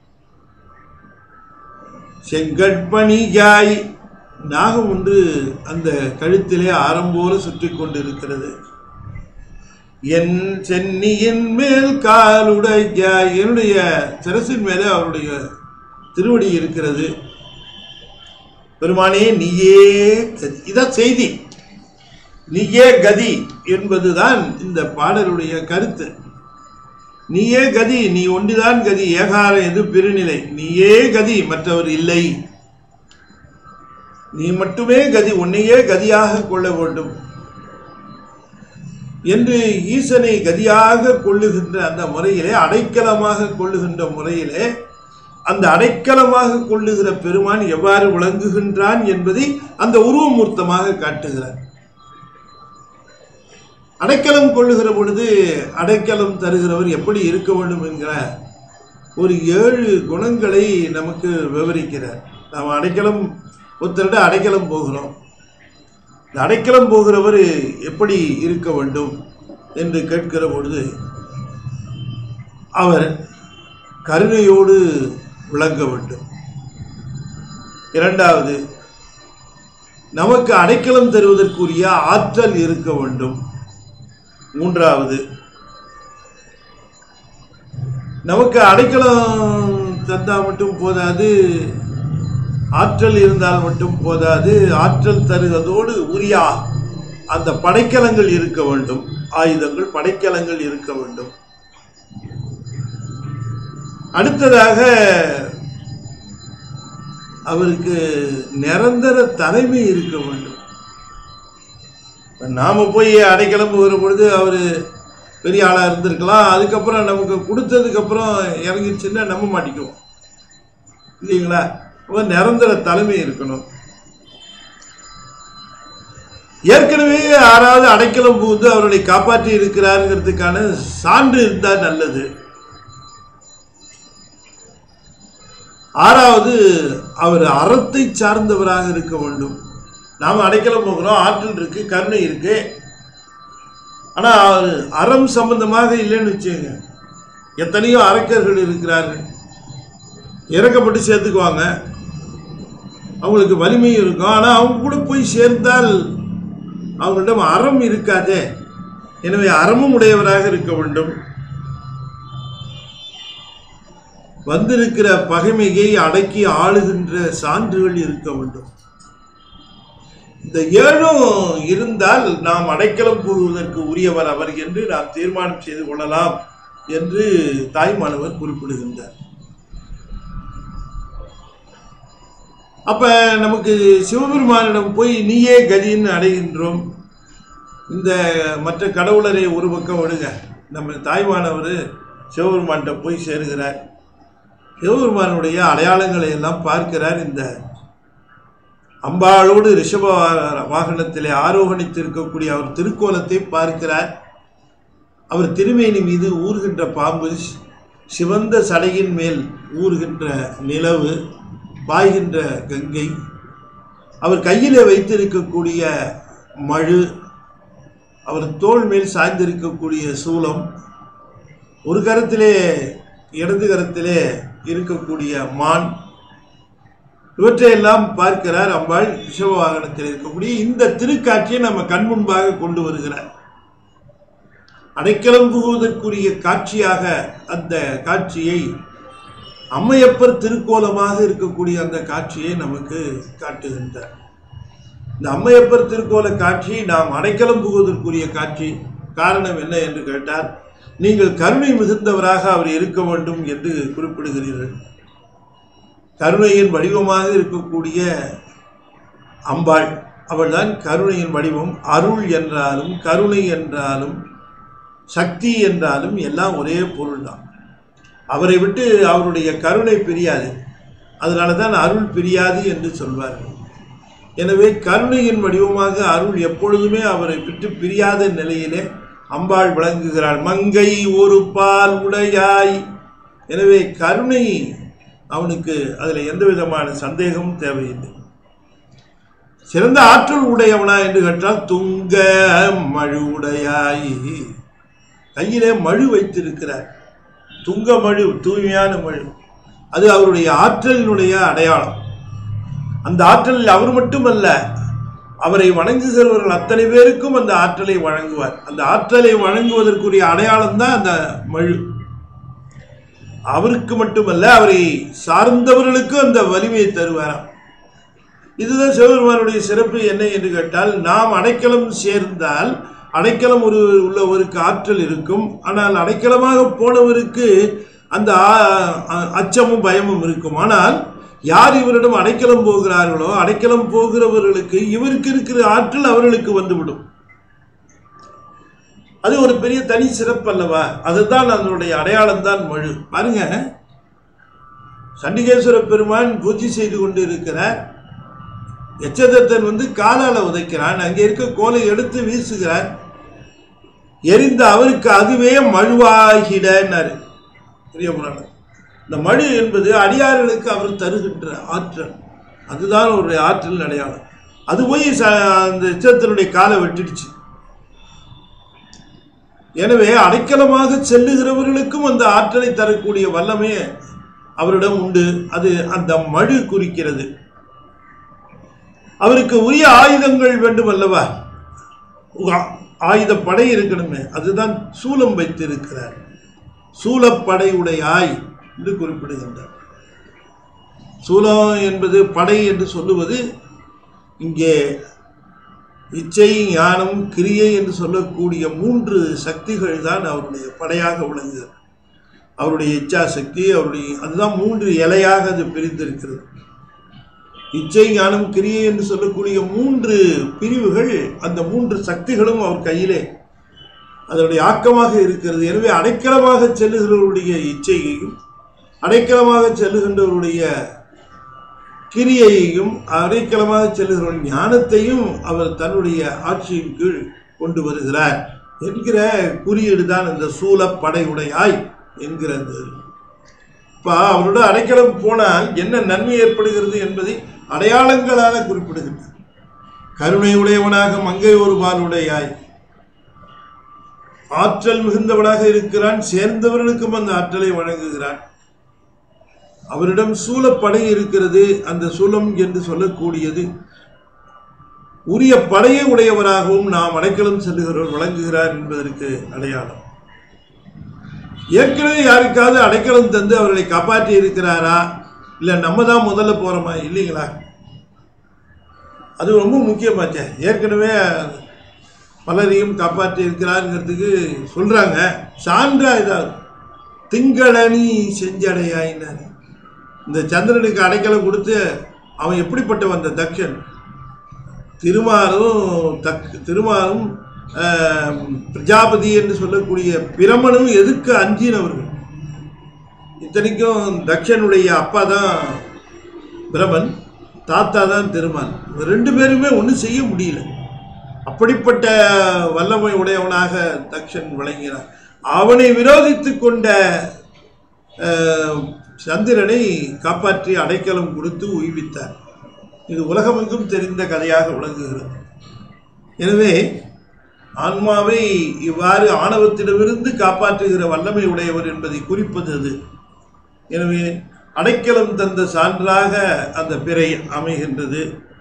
செங்கட்பணியாய் நாகம் ஒன்று அந்த கழுத்திலே ஆரம்போல சுற்றி கொண்டிருக்கிறது என் சென்னியின் மேல் காலுடையாய் என்னுடைய சிரசின் மேலே அவருடைய திருவடி இருக்கிறது பெருமானே நீயே கதி இதான் செய்தி நீயே கதி என்பதுதான் இந்த பாடலுடைய கருத்து நீயே கதி நீ ஒன்றுதான் கதி ஏகார எது பெருநிலை நீயே கதி மற்றவர் இல்லை நீ மட்டுமே கதி உன்னையே கதியாக கொள்ள வேண்டும் என்று ஈசனை கதியாக கொள்ளுகின்ற அந்த முறையிலே அடைக்கலமாக கொள்ளுகின்ற முறையிலே அந்த அடைக்கலமாக கொள்ளுகிற பெருமான் எவ்வாறு விளங்குகின்றான் என்பதை அந்த உருவமூர்த்தமாக காட்டுகிறார் அடைக்கலம் கொள்ளுகிற பொழுது அடைக்கலம் தருகிறவர் எப்படி இருக்க வேண்டும் என்கிற ஒரு ஏழு குணங்களை நமக்கு விவரிக்கிறார் நாம் அடைக்கலம் ஒருத்தருட அடைக்கலம் போகிறோம் இந்த அடைக்கலம் போகிறவர் எப்படி இருக்க வேண்டும் என்று கேட்கிற பொழுது அவர் கருணையோடு விளங்க வேண்டும் இரண்டாவது நமக்கு அடைக்கலம் தருவதற்குரிய ஆற்றல் இருக்க வேண்டும் மூன்றாவது நமக்கு அடைக்கலம் தந்தா மட்டும் போதாது ஆற்றல் இருந்தால் மட்டும் போதாது ஆற்றல் தருவதோடு உரிய அந்த படைக்கலங்கள் இருக்க வேண்டும் ஆயுதங்கள் படைக்கலங்கள் இருக்க வேண்டும் அடுத்ததாக அவருக்கு நிரந்தர தலைமை இருக்க வேண்டும் நாம் போய் அடைக்கலம் போகிற பொழுது அவர் பெரிய ஆளாக இருந்திருக்கலாம் அதுக்கப்புறம் நமக்கு கொடுத்ததுக்கப்புறம் இறங்கிடுச்சுன்னா நம்ப மாட்டிக்குவோம் இல்லைங்களா அப்போ நிரந்தர தலைமை இருக்கணும் ஏற்கனவே யாராவது அடைக்கலம் புகுந்து அவர்களை காப்பாற்றி இருக்கிறாருங்கிறதுக்கான சான்று இருந்தால் நல்லது ஆறாவது அவர் அறத்தை சார்ந்தவராக இருக்க வேண்டும் நாம் அடைக்கலம் போகிறோம் ஆற்றல் இருக்கு கருணை இருக்கு ஆனால் அவர் அறம் சம்பந்தமாக இல்லைன்னு வச்சுங்க எத்தனையோ அரக்கர்கள் இருக்கிறார்கள் இறக்கப்பட்டு சேர்த்துக்குவாங்க அவங்களுக்கு வலிமையும் இருக்கும் ஆனால் அவங்க கூட போய் சேர்ந்தால் அவங்களிடம் அறம் இருக்காதே எனவே அறமும் உடையவராக இருக்க வேண்டும் வந்திருக்கிற பகைமையை அடக்கி ஆளுகின்ற சான்றுகள் இருக்க வேண்டும் இந்த ஏழும் இருந்தால் நாம் அடைக்கலம் கூறுவதற்கு உரியவர் அவர் என்று நாம் தீர்மானம் செய்து கொள்ளலாம் என்று தாய்மானவர் குறிப்பிடுகின்றார் அப்ப நமக்கு சிவபெருமானிடம் போய் நீயே கதின்னு அடைகின்றோம் இந்த மற்ற கடவுளரை ஒரு பக்கம் விடுங்க நம்ம தாய்மானவர் சிவபெருமான்கிட்ட போய் சேருகிறார் சிவபெருமானுடைய அடையாளங்களை எல்லாம் பார்க்கிறார் இந்த அம்பாளோடு ரிஷப வா- வாகனத்திலே ஆரோகணித்திருக்கக்கூடிய அவர் திருக்கோலத்தை பார்க்கிறார் அவர் திருமேனி மீது ஊறுகின்ற பாம்பு சி- சிவந்த சடையின் மேல் ஊறுகின்ற நிலவு பாய்கின்ற கங்கை அவர் கையிலே வைத்திருக்கக்கூடிய மழு அவர் தோள் மேல் சாய்ந்திருக்கக்கூடிய சூலம் ஒரு கரத்திலே இடது கரத்திலே இருக்கக்கூடிய மான் இவற்றையெல்லாம் பார்க்கிறார் அம்பாள் ரிஷப வாகனத்தில் இருக்கக்கூடிய இந்த திருக்காட்சியை நம்ம கண் முன்பாக கொண்டு வருகிறார் அடைக்கலம் புகுவதற்குரிய காட்சியாக அந்த காட்சியை அம்மையப்பர் திருக்கோலமாக இருக்கக்கூடிய அந்த காட்சியை நமக்கு காட்டுகின்றார் இந்த அம்மையப்பர் திருக்கோல காட்சி நாம் அடைக்கலம் புகுவதற்குரிய காட்சி காரணம் என்ன என்று கேட்டால் நீங்கள் கருணை மிகுந்தவராக அவர் இருக்க வேண்டும் என்று குறிப்பிடுகிறீர்கள் கருணையின் வடிவமாக இருக்கக்கூடிய அம்பாள் அவள்தான் கருணையின் வடிவம் அருள் என்றாலும் கருணை என்றாலும் சக்தி என்றாலும் எல்லாம் ஒரே பொருள் தான் அவரை விட்டு அவருடைய கருணை பிரியாது அதனால தான் அருள் பிரியாது என்று சொல்வார்கள் எனவே கருணையின் வடிவமாக அருள் எப்பொழுதுமே அவரை விட்டு பிரியாத நிலையிலே அம்பாள் விளங்குகிறாள் மங்கை ஒரு பால் உடையாய் எனவே கருணை அவனுக்கு அதில் எந்த விதமான சந்தேகமும் தேவையில்லை சிறந்த ஆற்றல் உடையவனா என்று கேட்டால் துங்க மழு உடையாய் கையிலே மழு வைத்திருக்கிறார் துங்க மழு தூய்மையான மழு அது அவருடைய ஆற்றலினுடைய அடையாளம் அந்த ஆற்றலில் அவர் மட்டுமல்ல அவரை வணங்குகிறவர்கள் அத்தனை பேருக்கும் அந்த ஆற்றலை வழங்குவார் அந்த ஆற்றலை வழங்குவதற்குரிய அடையாளம் தான் அந்த மழு அவருக்கு மட்டுமல்ல அவரை சார்ந்தவர்களுக்கும் அந்த வலிமையை தருவாராம் இதுதான் சிவபெருமானுடைய சிறப்பு என்ன என்று கேட்டால் நாம் அடைக்கலம் சேர்ந்தால் அடைக்கலம் ஒரு உள்ளவருக்கு ஆற்றல் இருக்கும் ஆனால் அடைக்கலமாக போனவருக்கு அந்த ஆ- அ- அச்சமும் பயமும் இருக்கும் ஆனால் யார் இவரிடம் அடைக்கலம் போகிறார்களோ அடைக்கலம் போகிறவர்களுக்கு இவருக்கு இருக்கிற ஆற்றல் அவர்களுக்கு வந்துவிடும் அது ஒரு பெரிய தனி சிறப்பு அல்லவா அதுதான் அதனுடைய அடையாளம் தான் மழு பாருங்க சண்டிகேஸ்வர பெருமான் பூஜை செய்து கொண்டு இருக்கிறார் எச்சதத்தன் வந்து காலால உதைக்கிறான் அங்கே இருக்க கோலை எடுத்து வீசுகிறார் எரிந்த அவருக்கு அதுவே மழுவாகிடன்னாரு பெரிய புராணம் இந்த மழு என்பது அடியார்களுக்கு அவர் தருகின்ற ஆற்றல் அதுதான் அவருடைய ஆற்றல் அடையாளம் அது போய் ச அந்த எச்சத்தினுடைய காலை வெட்டிடுச்சு எனவே அடைக்கலமாக செல்லுகிறவர்களுக்கும் அந்த ஆற்றலை தரக்கூடிய வல்லமே அவரிடம் உண்டு அது அந்த மழு குறிக்கிறது அவருக்கு உரிய ஆயுதங்கள் வேண்டும் அல்லவா உ- ஆயுத படை இருக்கணுமே அதுதான் சூலம் வைத்திருக்கிறார் சூலப்படை உடையாய் என்று குறிப்பிடுகின்றார் சூலம் என்பது படை என்று சொல்லுவது இங்கே இச்சை ஞானம் கிரியை என்று சொல்லக்கூடிய மூன்று சக்திகள் தான் அவருடைய படையாக விளங்குகிறது அவருடைய இச்சா சக்தி அவருடைய அதுதான் மூன்று இலையாக அது பிரிந்திருக்கிறது இச்சை ஞானம் கிரியை என்று சொல்லக்கூடிய மூன்று பிரிவுகள் அந்த மூன்று சக்திகளும் அவர் கையிலே அதனுடைய ஆக்கமாக இருக்கிறது எனவே அடைக்கலமாக செல்லுகிறவருடைய இச்சையையும் அடைக்கலமாக செல்லுகின்றவருடைய கிரியையையும் அடைக்கலமாக செல்லுகிற ஞானத்தையும் அவர் தன்னுடைய ஆட்சியின் கீழ் கொண்டு வருகிறார் என்கிற குறியீடு தான் இந்த சூலப்படையுடையாய் என்கிறது இப்போ அவரோட அடைக்கலம் போனால் என்ன நன்மை ஏற்படுகிறது என்பதை அடையாளங்களால குறிப்பிடுகின்றார் கருணை உடையவனாக மங்கை ஒரு பாலுடையாய் ஆற்றல் மிகுந்தவனாக இருக்கிறான் சேர்ந்தவர்களுக்கும் அந்த ஆற்றலை வழங்குகிறான் அவரிடம் சூலப்படை இருக்கிறது அந்த சூலம் என்று சொல்லக்கூடியது உரிய படையை உடையவராகவும் நாம் அடைக்கலம் செல்லுகிறவர் வழங்குகிறார் என்பதற்கு அடையாளம் ஏற்கனவே யாருக்காவது அடைக்கலம் தந்து அவர்களை காப்பாற்றி இருக்கிறாரா இல்லை நம்ம தான் முதல்ல போகிறோமா இல்லைங்களா அது ரொம்ப முக்கியமாச்சே ஏற்கனவே பலரையும் காப்பாற்றி இருக்கிறாருங்கிறதுக்கு சொல்கிறாங்க சான்றா இதாக திங்களணி செஞ்சடையாயினார் இந்த சந்திரனுக்கு அடைக்கலம் கொடுத்து அவன் எப்படிப்பட்ட வந்த தக்ஷன் திருமாலும் தக் திருமாலும் ஆஹ், பிரஜாபதி என்று சொல்லக்கூடிய பிரமனும் எதுக்கு அஞ்சினவர்கள் இத்தனைக்கும் தக்ஷனுடைய அப்பா தான் பிரமன் தாத்தா தான் திருமால் இவங்க ரெண்டு பேருமே ஒன்றும் செய்ய முடியல அப்படிப்பட்ட வல்லமை உடையவனாக தக்ஷன் விளங்கினான் அவனை விரோதித்து கொண்ட அஹ், சந்திரனை காப்பாற்றி அடைக்கலம் கொடுத்து உய்வித்தார் இது உலகமெங்கும் தெரிந்த கதையாக விளங்குகிறது எனவே ஆன்மாவை இவ்வாறு ஆணவத்திடமிருந்து காப்பாற்றுகிற வல்லமை உடையவர் என்பதை குறிப்பது அது எனவே அடைக்கலம் தந்த சான்றாக அந்த பிறை அமைகின்றது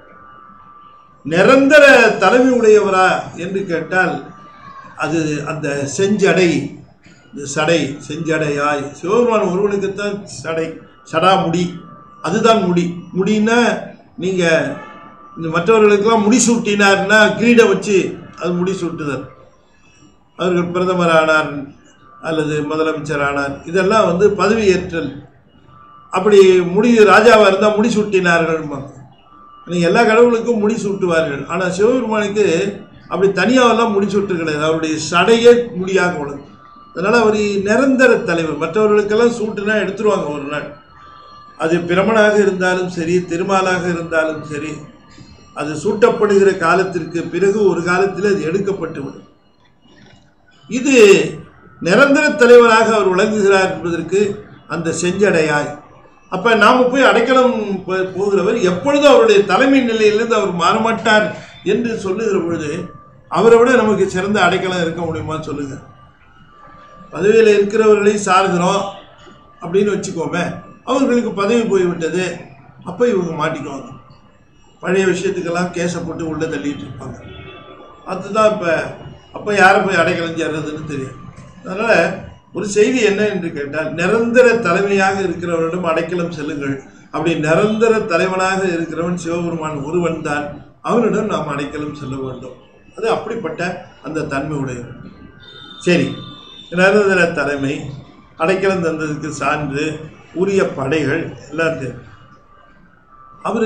நிரந்தர தலைமை உடையவரா என்று கேட்டால் அது அந்த செஞ்சடை இந்த சடை செஞ்சடையாய் சிவபெருமான் ஒருவனுக்குத்தான் சடை சடா முடி அதுதான் முடி முடின்னா நீங்கள் இந்த மற்றவர்களுக்கெல்லாம் முடி சூட்டினார்னா கிரீடம் வச்சு அது முடி சூட்டுதல் அவர்கள் பிரதமர் ஆனார் அல்லது முதலமைச்சர் ஆனார் இதெல்லாம் வந்து பதவியேற்றல் அப்படி முடி ராஜாவாக இருந்தால் முடி சூட்டினார்கள் நீங்கள் எல்லா கடவுளுக்கும் முடி சூட்டுவார்கள் ஆனால் சிவபெருமானுக்கு அப்படி தனியாவெல்லாம் முடி சூட்டு கிடையாது அவருடைய சடையே முடியாக உள்ளது அதனால் அவர் நிரந்தர தலைவர் மற்றவர்களுக்கெல்லாம் சூட்டுனா எடுத்துருவாங்க ஒரு நாள் அது பிரமனாக இருந்தாலும் சரி திருமாலாக இருந்தாலும் சரி அது சூட்டப்படுகிற காலத்திற்கு பிறகு ஒரு காலத்தில் அது எடுக்கப்பட்டுவிடும் இது நிரந்தர தலைவராக அவர் விளங்குகிறார் என்பதற்கு அந்த செஞ்சடையாய் அப்ப நாம போய் அடைக்கலம் போ- போகிறவர் எப்பொழுதும் அவருடைய தலைமை நிலையிலிருந்து அவர் மாறமாட்டார் என்று சொல்லுகிற பொழுது அவரை விட நமக்கு சிறந்த அடைக்கலம் இருக்க முடியுமா சொல்லுங்க பதவியில் இருக்கிறவர்களை சார்கிறோம் அப்படின்னு வச்சுக்கோமே அவர்களுக்கு பதவி போய்விட்டது அப்போ இவங்க மாட்டிக்குவாங்க பழைய விஷயத்துக்கெல்லாம் கேஸை போட்டு உள்ளே தள்ளிட்டு இருப்பாங்க அதுதான் இப்போ அப்போ யாரை போய் அடைக்கலம் சேர்றதுன்னு தெரியும் அதனால் ஒரு செய்தி என்ன என்று கேட்டால் நிரந்தர தலைமையாக இருக்கிறவரிடம் அடைக்கலம் செல்லுங்கள் அப்படி நிரந்தர தலைவனாக இருக்கிறவன் சிவபெருமான் ஒருவன் தான் அவனிடம் நாம் அடைக்கலம் செல்ல வேண்டும் அது அப்படிப்பட்ட அந்த தன்மை உடையவன் சரி நிரந்தர தலைமை அடைக்கலம் தந்ததுக்கு சான்று உரிய படைகள் எல்லாம் தெரியும் அவர்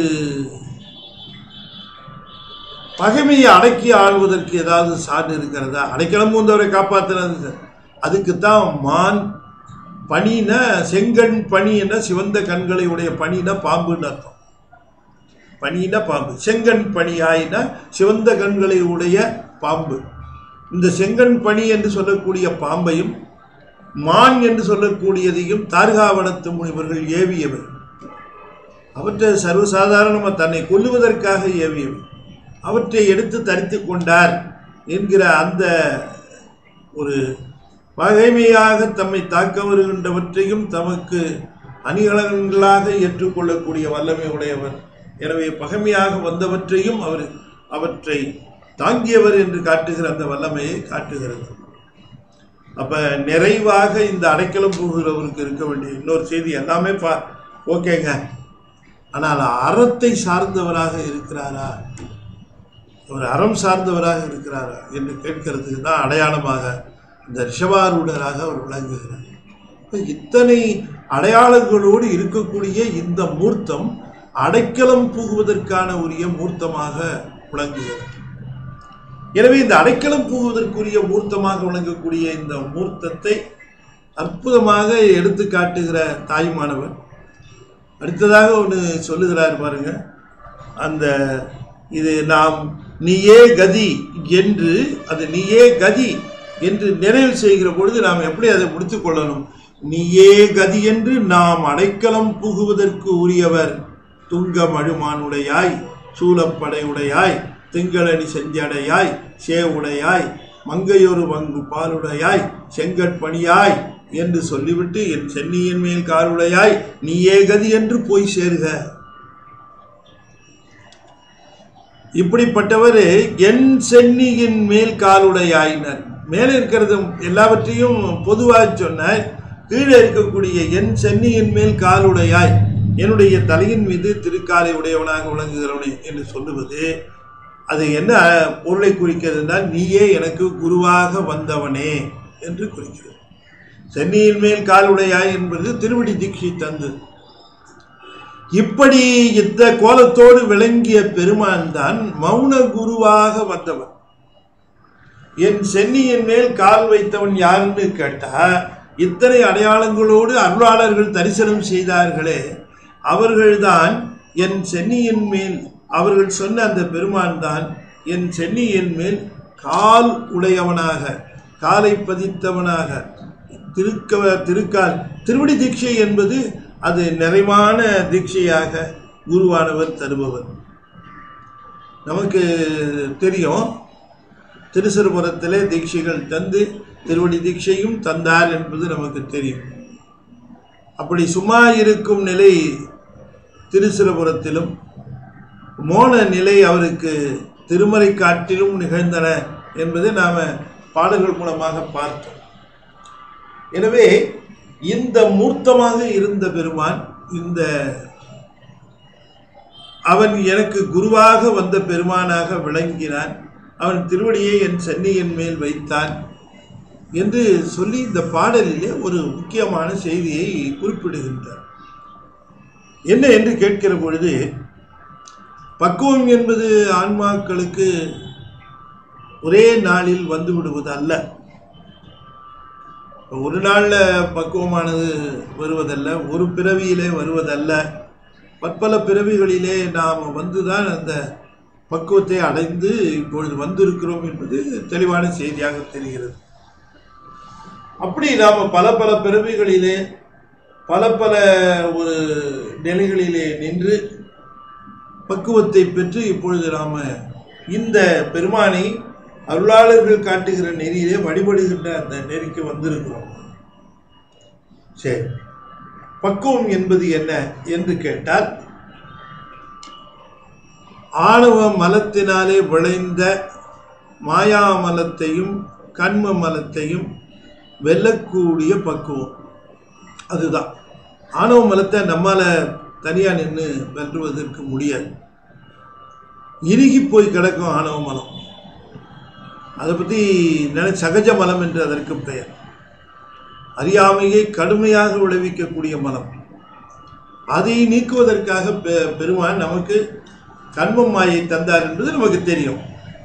பகைமையை அடக்கி ஆள்வதற்கு ஏதாவது சான்று இருக்கிறதா அடைக்கலம் வந்தவரை காப்பாற்றினது அதுக்கு தான் மான் பனின செங்கண் பனி என்ன சிவந்த கண்களை உடைய பனினா பாம்புன்னு அர்த்தம் பனினா பாம்பு செங்கண் பனியாயினா சிவந்த கண்களை உடைய பாம்பு இந்த செங்கண் பனி என்று சொல்லக்கூடிய பாம்பையும் மான் என்று சொல்லக்கூடியதையும் தார்காவனத்து முனிவர்கள் ஏவியவை அவற்றை சர்வசாதாரணமாக தன்னை கொல்லுவதற்காக ஏவியவை அவற்றை எடுத்து தரித்து கொண்டார் என்கிற அந்த ஒரு பகைமையாக தம்மை தாக்க வருகின்றவற்றையும் தமக்கு அணிகலன்களாக ஏற்றுக்கொள்ளக்கூடிய வல்லமை உடையவர் எனவே பகைமையாக வந்தவற்றையும் அவர் அவற்றை தாங்கியவர் என்று காட்டுகிற அந்த வல்லமையை காட்டுகிறது அப்ப நிறைவாக இந்த அடைக்கலம் போகிறவருக்கு இருக்க வேண்டிய இன்னொரு செய்தி எல்லாமே பா ஓகேங்க ஆனால் அறத்தை சார்ந்தவராக இருக்கிறாரா அவர் அறம் சார்ந்தவராக இருக்கிறாரா என்று கேட்கிறதுக்கு தான் அடையாளமாக இந்த ரிஷபாரூடராக அவர் விளங்குகிறார் இப்ப இத்தனை அடையாளங்களோடு இருக்கக்கூடிய இந்த மூர்த்தம் அடைக்கலம் புகுவதற்கான உரிய மூர்த்தமாக விளங்குகிறது எனவே இந்த அடைக்கலம் புகுவதற்குரிய மூர்த்தமாக விளங்கக்கூடிய இந்த மூர்த்தத்தை அற்புதமாக எடுத்து காட்டுகிற தாய்மானவர் அடுத்ததாக ஒன்று சொல்லுகிறார் பாருங்க அந்த இது நாம் நீயே கதி என்று அது நீயே கதி என்று நிறைவு செய்கிற பொழுது நாம் எப்படி அதை முடித்துக் கொள்ளணும் நீயே கதி என்று நாம் அடைக்கலம் புகுவதற்கு உரியவர் துங்க மழுமானுடையாய் சூலப்படை உடையாய் திங்களடி செஞ்சடையாய் சேவுடையாய் மங்கையொரு பங்கு பாலுடையாய் செங்கற்பணியாய் என்று சொல்லிவிட்டு என் சென்னியின் மேல் காலுடையாய் நீயே கதி என்று போய் சேர்க இப்படிப்பட்டவர் என் சென்னியின் மேல் காலுடையாயினர் மேலே இருக்கிறது எல்லாவற்றையும் பொதுவாக சொன்னார் கீழே இருக்கக்கூடிய என் சென்னியின் மேல் காலுடையாய் என்னுடைய தலையின் மீது திருக்காலை உடையவனாக விளங்குகிறவனே என்று சொல்லுவது அது என்ன பொருளை குறிக்கிறது என்றால் நீயே எனக்கு குருவாக வந்தவனே என்று குறிக்கிறது சென்னியின் மேல் காலுடையாய் என்பது திருவடி தீட்சை தந்தது இப்படி இந்த கோலத்தோடு விளங்கிய பெருமான் தான் மௌன குருவாக வந்தவன் என் சென்னியின் மேல் கால் வைத்தவன் யாருன்னு கேட்டா இத்தனை அடையாளங்களோடு அருளாளர்கள் தரிசனம் செய்தார்களே அவர்கள்தான் என் சென்னியின் மேல் அவர்கள் சொன்ன அந்த பெருமான் தான் என் சென்னியின் மேல் கால் உடையவனாக காலை பதித்தவனாக திருக்க திருக்கால் திருவடி தீட்சை என்பது அது நிறைவான தீட்சையாக குருவானவர் தருபவர் நமக்கு தெரியும் திருச்சிறுபுரத்திலே தீட்சைகள் தந்து திருவடி தீட்சையும் தந்தார் என்பது நமக்கு தெரியும் அப்படி சும்மா இருக்கும் நிலை திருச்சிறுபுரத்திலும் மோன நிலை அவருக்கு திருமறை காட்டிலும் நிகழ்ந்தன என்பதை நாம் பாடல்கள் மூலமாக பார்த்தோம் எனவே இந்த மூர்த்தமாக இருந்த பெருமான் இந்த அவன் எனக்கு குருவாக வந்த பெருமானாக விளங்கினான் அவன் திருவடியை என் சென்னியின் மேல் வைத்தான் என்று சொல்லி இந்த பாடலிலே ஒரு முக்கியமான செய்தியை குறிப்பிடுகின்றார் என்ன என்று கேட்கிற பொழுது பக்குவம் என்பது ஆன்மாக்களுக்கு ஒரே நாளில் வந்து விடுவது அல்ல ஒரு நாளில் பக்குவமானது வருவதல்ல ஒரு பிறவியிலே வருவதல்ல பற்பல பிறவிகளிலே நாம் வந்துதான் அந்த பக்குவத்தை அடைந்து இப்பொழுது வந்திருக்கிறோம் என்பது தெளிவான செய்தியாக தெரிகிறது அப்படி நாம் பல பல பிறவிகளிலே பல பல ஒரு நிலைகளிலே நின்று பக்குவத்தை பெற்று இப்பொழுது நாம் இந்த பெருமானை அருளாளர்கள் காட்டுகிற நெறியிலே வழிபடுகின்ற அந்த நெறிக்கு வந்திருக்கிறோம் சரி பக்குவம் என்பது என்ன என்று கேட்டால் ஆணவ மலத்தினாலே விளைந்த மாயாமலத்தையும் கண்ம மலத்தையும் வெல்லக்கூடிய பக்குவம் அதுதான் ஆணவ மலத்தை நம்மால தனியாக நின்று வெல்லுவதற்கு முடியாது இறுகி போய் கிடக்கும் ஆணவ மலம் அதை பற்றி நினை சகஜ மலம் என்று அதற்கு பெயர் அறியாமையை கடுமையாக விளைவிக்கக்கூடிய மலம் அதை நீக்குவதற்காக பெ பெருமான் நமக்கு கண்ம மாயை தந்தார் என்பது நமக்கு தெரியும்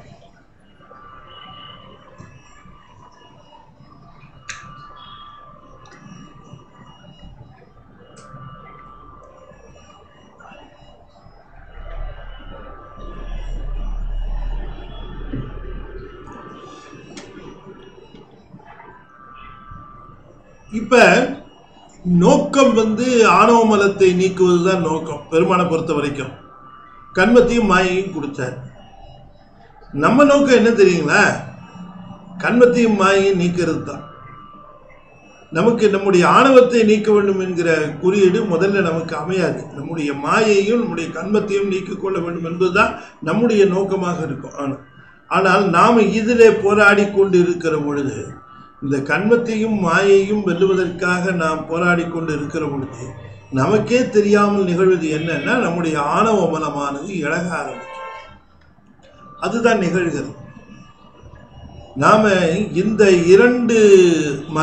இப்ப நோக்கம் வந்து ஆணவ மலத்தை நீக்குவது தான் நோக்கம் பெருமானை பொறுத்த வரைக்கும் கண்மத்தையும் மாயையும் கொடுத்தார் நம்ம நோக்கம் என்ன தெரியுங்களா கண்மத்தையும் மாயையும் நீக்கிறது தான் நமக்கு நம்முடைய ஆணவத்தை நீக்க வேண்டும் என்கிற குறியீடு முதல்ல நமக்கு அமையாது நம்முடைய மாயையும் நம்முடைய கண்மத்தையும் நீக்கிக் கொள்ள வேண்டும் என்பதுதான் நம்முடைய நோக்கமாக இருக்கும் ஆனால் ஆனால் நாம் இதிலே போராடி கொண்டு இருக்கிற பொழுது இந்த கண்மத்தையும் மாயையும் வெல்லுவதற்காக நாம் போராடி கொண்டு இருக்கிற பொழுது நமக்கே தெரியாமல் நிகழ்வது என்னன்னா நம்முடைய ஆணவ மனமானது இழக ஆரம்பிக்கும் அதுதான் நிகழ்கிறது நாம இந்த இரண்டு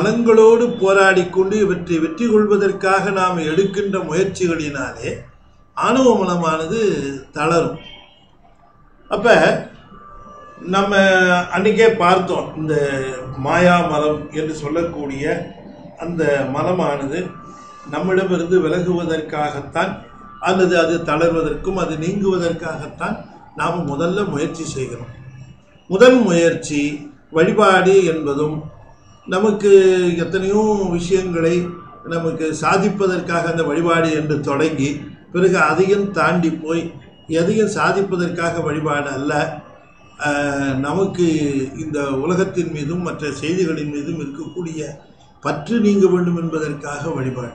மனங்களோடு போராடி கொண்டு இவற்றை வெற்றி கொள்வதற்காக நாம் எடுக்கின்ற முயற்சிகளினாலே ஆணவ மலமானது தளரும் அப்போ நம்ம அன்றைக்கே பார்த்தோம் இந்த மாயா மலம் என்று சொல்லக்கூடிய அந்த மலமானது நம்மிடமிருந்து விலகுவதற்காகத்தான் அல்லது அது தளர்வதற்கும் அது நீங்குவதற்காகத்தான் நாம் முதல்ல முயற்சி செய்கிறோம் முதல் முயற்சி வழிபாடு என்பதும் நமக்கு எத்தனையோ விஷயங்களை நமக்கு சாதிப்பதற்காக அந்த வழிபாடு என்று தொடங்கி பிறகு அதையும் தாண்டி போய் எதையும் சாதிப்பதற்காக வழிபாடு அல்ல ஆஹ், நமக்கு இந்த உலகத்தின் மீதும் மற்ற செய்திகளின் மீதும் இருக்கக்கூடிய பற்று நீங்க வேண்டும் என்பதற்காக வழிபாடு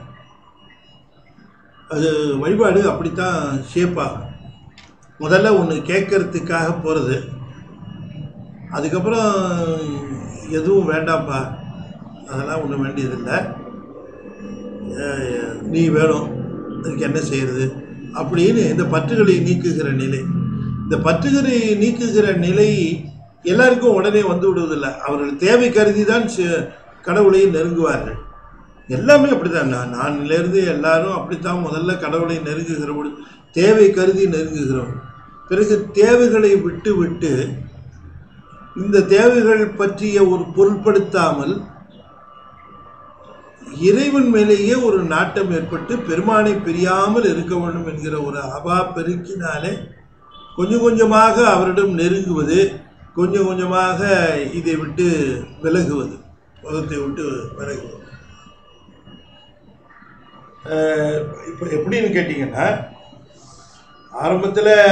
அது வழிபாடு அப்படித்தான் ஷேப் ஆகும் முதல்ல ஒன்று கேட்கறதுக்காக போகிறது அதுக்கப்புறம் எதுவும் வேண்டாம்ப்பா அதெல்லாம் ஒன்றும் வேண்டியதில்லை அஹ் நீ வேணும் அதுக்கு என்ன செய்யறது அப்படின்னு இந்த பற்றுகளை நீக்குகிற நிலை இந்த பற்றுகளை நீக்குகிற நிலை எல்லாருக்கும் உடனே வந்து விடுவதில்லை அவர்கள் தேவை கருதி தான் சி- கடவுளை நெருங்குவார்கள் எல்லாமே அப்படிதான் நான் நானிலிருந்து எல்லாரும் அப்படித்தான் முதல்ல கடவுளை நெருங்குகிற பொழுது தேவை கருதி நெருங்குகிறோம் பிறகு தேவைகளை விட்டு விட்டு இந்த தேவைகள் பற்றிய ஒரு பொருட்படுத்தாமல் இறைவன் மேலேயே ஒரு நாட்டம் ஏற்பட்டு பெருமானை பிரியாமல் இருக்க வேண்டும் என்கிற ஒரு அவா பெருக்கினாலே கொஞ்சம் கொஞ்சமாக அவரிடம் நெருங்குவது கொஞ்சம் கொஞ்சமாக இதை விட்டு விலகுவது உலகத்தை விட்டு விலகுவது அஹ் இப்போ எப்படின்னு கேட்டிங்கன்னா ஆரம்பத்தில்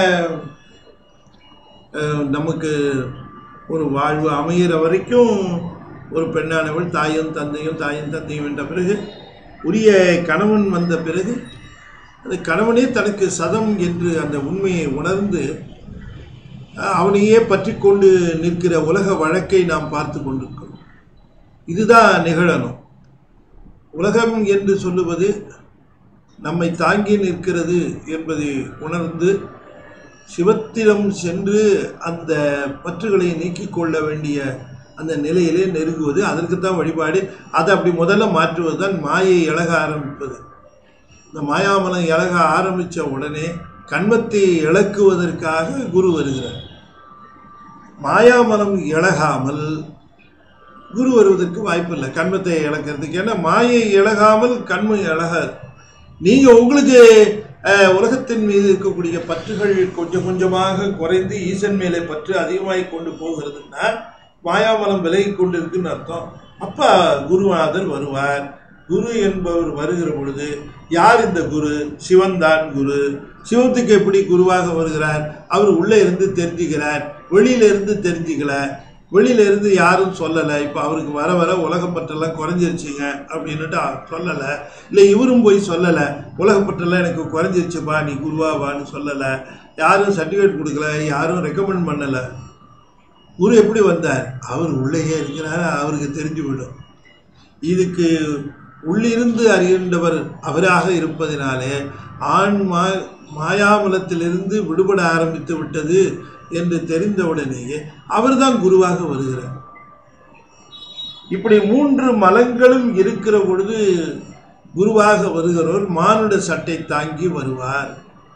நமக்கு ஒரு வாழ்வு அமையிற வரைக்கும் ஒரு பெண்ணானவள் தாயும் தந்தையும் தாயும் தந்தையும் என்ற பிறகு உரிய கணவன் வந்த பிறகு அந்த கணவனே தனக்கு சதம் என்று அந்த உண்மையை உணர்ந்து அஹ், அவனையே பற்றி கொண்டு நிற்கிற உலக வழக்கை நாம் பார்த்து கொண்டிருக்கிறோம் இதுதான் நிகழணும் உலகம் என்று சொல்லுவது நம்மை தாங்கி நிற்கிறது என்பதை உணர்ந்து சிவத்திடம் சென்று அந்த பற்றுகளை நீக்கிக் கொள்ள வேண்டிய அந்த நிலையிலே நெருங்குவது அதற்குத்தான் வழிபாடு அதை அப்படி முதல்ல மாற்றுவது தான் மாயை இழக ஆரம்பிப்பது இந்த மாயாமலம் இழக ஆரம்பித்த உடனே கண்மத்தை இழக்குவதற்காக குரு வருகிறார் மாயாமலம் இழகாமல் குரு வருவதற்கு வாய்ப்பில்லை கண்மத்தை இழக்கிறதுக்கு ஏன்னா மாயை இழகாமல் கண்மை இழகாது நீங்க உங்களுக்கு அஹ், உலகத்தின் மீது இருக்கக்கூடிய பற்றுகள் கொஞ்சம் கொஞ்சமாக குறைந்து ஈசன் மேலே பற்று அதிகமாகி கொண்டு போகிறதுன்னா மாயாமலம் விலகி கொண்டு இருக்குன்னு அர்த்தம் அப்ப குருநாதர் வருவார் குரு என்பவர் வருகிற பொழுது யார் இந்த குரு சிவன் தான் குரு சிவத்துக்கு எப்படி குருவாக வருகிறார் அவர் உள்ளே இருந்து தெரிஞ்சுக்கிறார் வெளியில இருந்து தெரிஞ்சுக்கல வெளியில இருந்து யாரும் சொல்லலை இப்போ அவருக்கு வர வர உலகப்பற்றெல்லாம் குறைஞ்சிருச்சுங்க அப்படின்னுட்டு அவர் சொல்லலை இல்லை இவரும் போய் சொல்லலை உலகப்பற்றெல்லாம் எனக்கு குறைஞ்சிருச்சுப்பா நீ குருவாவான்னு சொல்லலை யாரும் சர்டிஃபிகேட் கொடுக்கல யாரும் ரெக்கமெண்ட் பண்ணலை குரு எப்படி வந்தார் அவர் உள்ளேயே இருக்கிறார் அவருக்கு தெரிஞ்சு விடும் இதுக்கு உள்ளிருந்து அறிகின்றவர் அவராக இருப்பதினாலே ஆண் மா மாயாமலத்திலிருந்து விடுபட ஆரம்பித்து விட்டது என்று தெரிந்தவுடனேயே அவர்தான் குருவாக வருகிறார் இப்படி மூன்று மலங்களும் இருக்கிற பொழுது குருவாக வருகிறவர் மானுட சட்டை தாங்கி வருவார்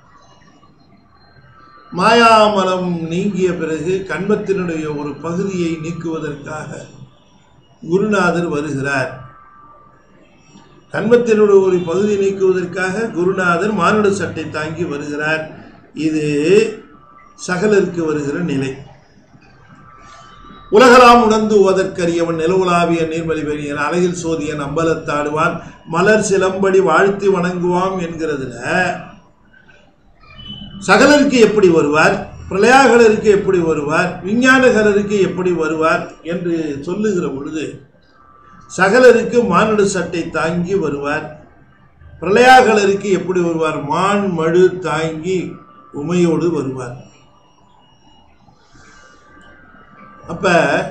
மாயாமலம் நீங்கிய பிறகு கண்மத்தினுடைய ஒரு பகுதியை நீக்குவதற்காக குருநாதர் வருகிறார் கண்மத்தினுடைய ஒரு பகுதி நீக்குவதற்காக குருநாதர் மானுட சட்டை தாங்கி வருகிறார் இது சகலருக்கு வருகிற நிலை உலகலாம் உணர்ந்து ஓதற்கரியவன் நிலவுலாவிய நீர்மலி பெரியன் அழகில் சோதியன் அம்பலத்தாடுவான் மலர் சிலம்படி வாழ்த்தி வணங்குவாம் என்கிறதுல சகலருக்கு எப்படி வருவார் பிரளயாகலருக்கு எப்படி வருவார் விஞ்ஞானகலருக்கு எப்படி வருவார் என்று சொல்லுகிற பொழுது சகலருக்கு மானுட சட்டை தாங்கி வருவார் பிரளயாகலருக்கு எப்படி வருவார் மான் மழு தாங்கி உமையோடு வருவார் அப்ப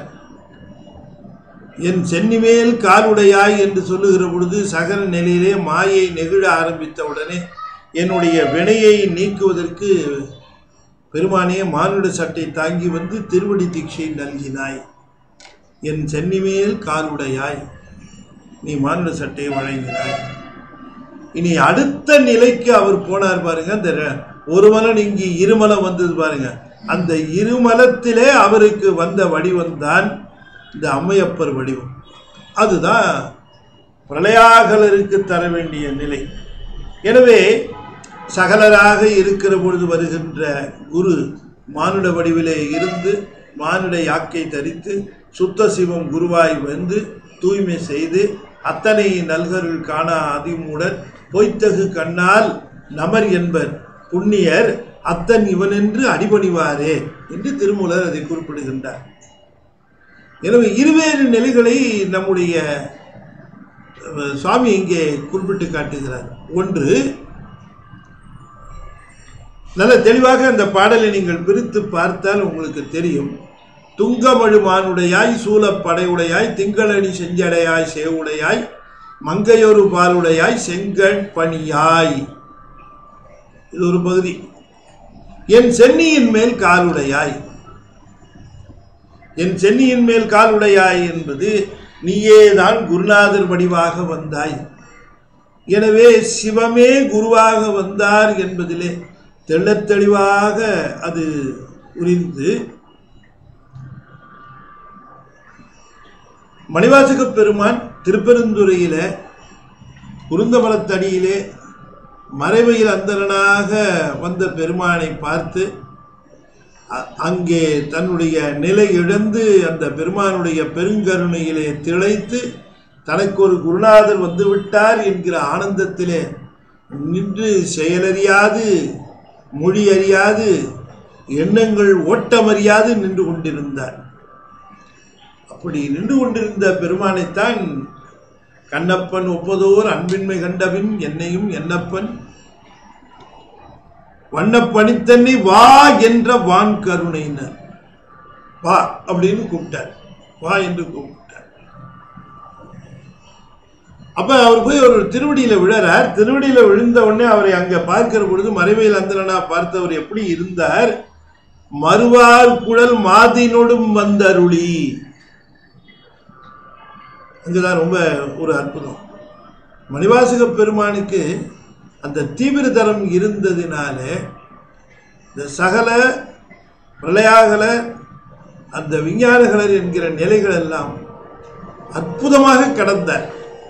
என் சென்னிமேல் காலுடையாய் என்று சொல்லுகிற பொழுது சகல நிலையிலே மாயை நெகிழ ஆரம்பித்த உடனே என்னுடைய வினையை நீக்குவதற்கு பெருமானே மானுட சட்டை தாங்கி வந்து திருவடி தீட்சை நல்கினாய் என் சென்னிமேல் காலுடையாய் நீ மானுட சட்டையை வழங்கினாய் இனி அடுத்த நிலைக்கு அவர் போனார் பாருங்க அந்த ர- ஒரு மலம் இங்கு இருமலம் வந்தது பாருங்க அந்த இருமலத்திலே அவருக்கு வந்த வடிவம் தான் இந்த அம்மையப்பர் வடிவம் அதுதான் பிரளயாகலருக்கு தர வேண்டிய நிலை எனவே சகலராக இருக்கிற பொழுது வருகின்ற குரு மானுட வடிவிலே இருந்து மானுட யாக்கை தரித்து சுத்த சிவம் குருவாய் வந்து தூய்மை செய்து அத்தனை நல்கருள் காணா அதிமூடர் பொய்த்தகு கண்ணால் நமர் என்பர் புண்ணியர் அத்தன் இவனென்று அடிபணிவாரே என்று திருமூலர் அதை குறிப்பிடுகின்றார் எனவே இருவேறு நிலைகளை நம்முடைய அஹ், சுவாமி இங்கே குறிப்பிட்டு காட்டுகிறார் ஒன்று நல்ல தெளிவாக அந்த பாடலை நீங்கள் பிரித்து பார்த்தால் உங்களுக்கு தெரியும் துங்கமழுமானுடையாய் சூலப்படையுடையாய் திங்களணி செஞ்சடையாய் சேவுடையாய் மங்கையொரு பாலுடையாய் செங்கண் பணியாய் இது ஒரு பகுதி என் சென்னியின் மேல் காலுடையாய் என் சென்னியின் மேல் காலுடையாய் என்பது நீயேதான் குருநாதர் வடிவாக வந்தாய் எனவே சிவமே குருவாக வந்தார் என்பதிலே தெள்ளத் தெளிவாக அது புரிந்து மணிவாசக பெருமான் திருப்பெருந்துறையில குருந்தமலத்தடியிலே மறைவையில் அந்தரனாக வந்த பெருமானை பார்த்து அ- அங்கே தன்னுடைய நிலை இழந்து அந்த பெருமானுடைய பெருங்கருணையிலே திளைத்து தனக்கு ஒரு குருநாதர் வந்துவிட்டார் என்கிற ஆனந்தத்திலே நின்று செயலறியாது மொழி அறியாது எண்ணங்கள் ஓட்டமறியாது நின்று கொண்டிருந்தார் அப்படி நின்று கொண்டிருந்த பெருமானைத்தான் கண்ணப்பன் ஒப்பதோர் அன்பின்மை கண்டபின் என்னையும் என்னப்பன் வண்ணப்பணித்தன்னை வா என்ற வான் கருணையினர் வா அப்படின்னு கூப்பிட்டார் வா என்று கூப்பிட்டார் அப்ப அவர் போய் ஒரு திருவடியில விழறார் திருவடியில விழுந்த உடனே அவரை அங்க பார்க்கிற பொழுது மறைவையில் அந்தரனா பார்த்தவர் எப்படி இருந்தார் மறுவார் குழல் மாதினோடும் வந்தருளி அங்குதான் ரொம்ப ஒரு அற்புதம் மணிவாசக பெருமானுக்கு அந்த தீவிர தரம் இருந்ததினால இந்த சகல பிரளயாகல அந்த விஞ்ஞானகலர் என்கிற நிலைகள் எல்லாம் அற்புதமாக கடந்தார்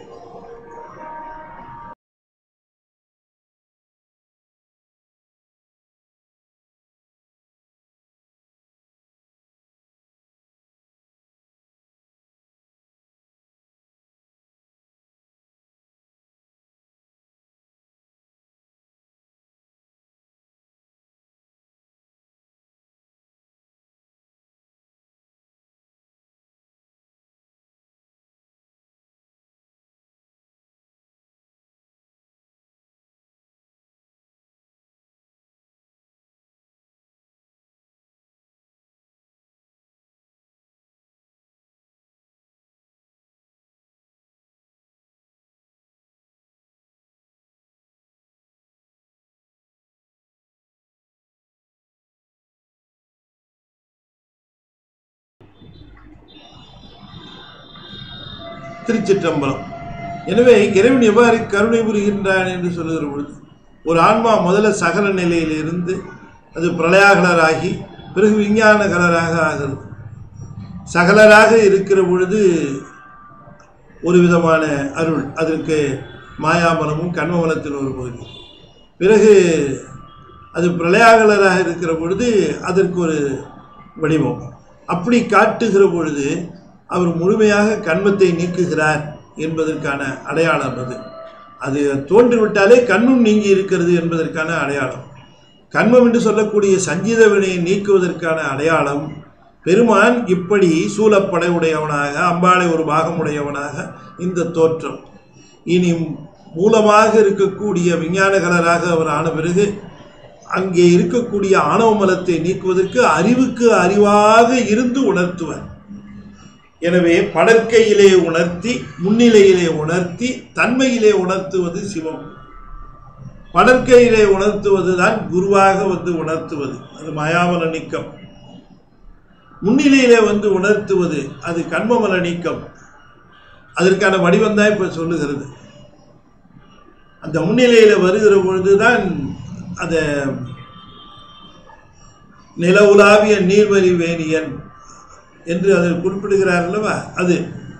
திருச்சிற்றம்பலம் எனவே இறைவன் எவ்வாறு கருணை புரிகின்றான் என்று சொல்லுகிற பொழுது ஒரு ஆன்மா முதல்ல சகல நிலையிலிருந்து அது பிரளயாகலராகி பிறகு விஞ்ஞான கலராக ஆகிறது சகலராக இருக்கிற பொழுது ஒரு விதமான அருள் அதற்கு மாயாமலமும் கண்மமலத்தின் ஒரு பகுதி பிறகு அது பிரளயாகலராக இருக்கிற பொழுது அதற்கு ஒரு வடிவம் அப்படி காட்டுகிற பொழுது அவர் முழுமையாக கண்மத்தை நீக்குகிறார் என்பதற்கான அடையாளம் அது அது தோன்றிவிட்டாலே கண்ணும் நீங்கி இருக்கிறது என்பதற்கான அடையாளம் கண்மம் என்று சொல்லக்கூடிய சஞ்சீத வினையை நீக்குவதற்கான அடையாளம் பெருமான் இப்படி சூலப்படை உடையவனாக அம்பாளை ஒரு பாகம் உடையவனாக இந்த தோற்றம் இனி மூலமாக இருக்கக்கூடிய விஞ்ஞானகலராக அவர் ஆன பிறகு அங்கே இருக்கக்கூடிய ஆணவ மலத்தை நீக்குவதற்கு அறிவுக்கு அறிவாக இருந்து உணர்த்துவார் எனவே படற்கையிலே உணர்த்தி முன்னிலையிலே உணர்த்தி தன்மையிலே உணர்த்துவது சிவம் படற்கையிலே உணர்த்துவது தான் குருவாக வந்து உணர்த்துவது அது மாயாமல நீக்கம் முன்னிலையிலே வந்து உணர்த்துவது அது கண்மமல நீக்கம் அதற்கான வடிவம் தான் இப்ப சொல்லுகிறது அந்த முன்னிலையில் வருகிற பொழுதுதான் அதை நில உலாவிய நீர்வழி வேணியன் என்று அதில் குறிப்பிடுகிறார் அல்லவா அது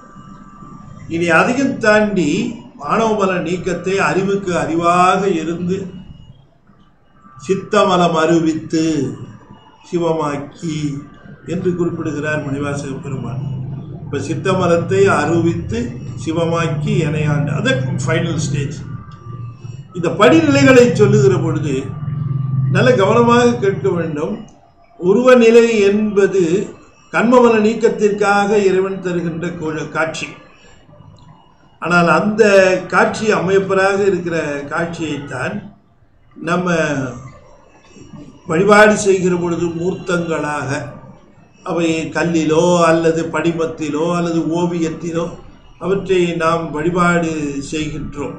இனி அதையும் தாண்டி மானவமல நீக்கத்தை அறிவுக்கு அறிவாக இருந்து சித்தமலம் அறிவித்து சிவமாக்கி என்று குறிப்பிடுகிறார் மணிவாசக பெருமான் இப்போ சித்தமலத்தை அறிவித்து சிவமாக்கி இணையாண்டு அது ஃபைனல் ஸ்டேஜ் இந்த படிநிலைகளை சொல்லுகிற பொழுது நல்ல கவனமாக கேட்க வேண்டும் உருவநிலை என்பது கண்மமல நீக்கத்திற்காக இறைவன் தருகின்ற கோ- காட்சி ஆனால் அந்த காட்சி அமைப்பராக இருக்கிற காட்சியைத்தான் நம்ம வழிபாடு செய்கிற பொழுது மூர்த்தங்களாக அவை கல்லிலோ அல்லது படிமத்திலோ அல்லது ஓவியத்திலோ அவற்றை நாம் வழிபாடு செய்கின்றோம்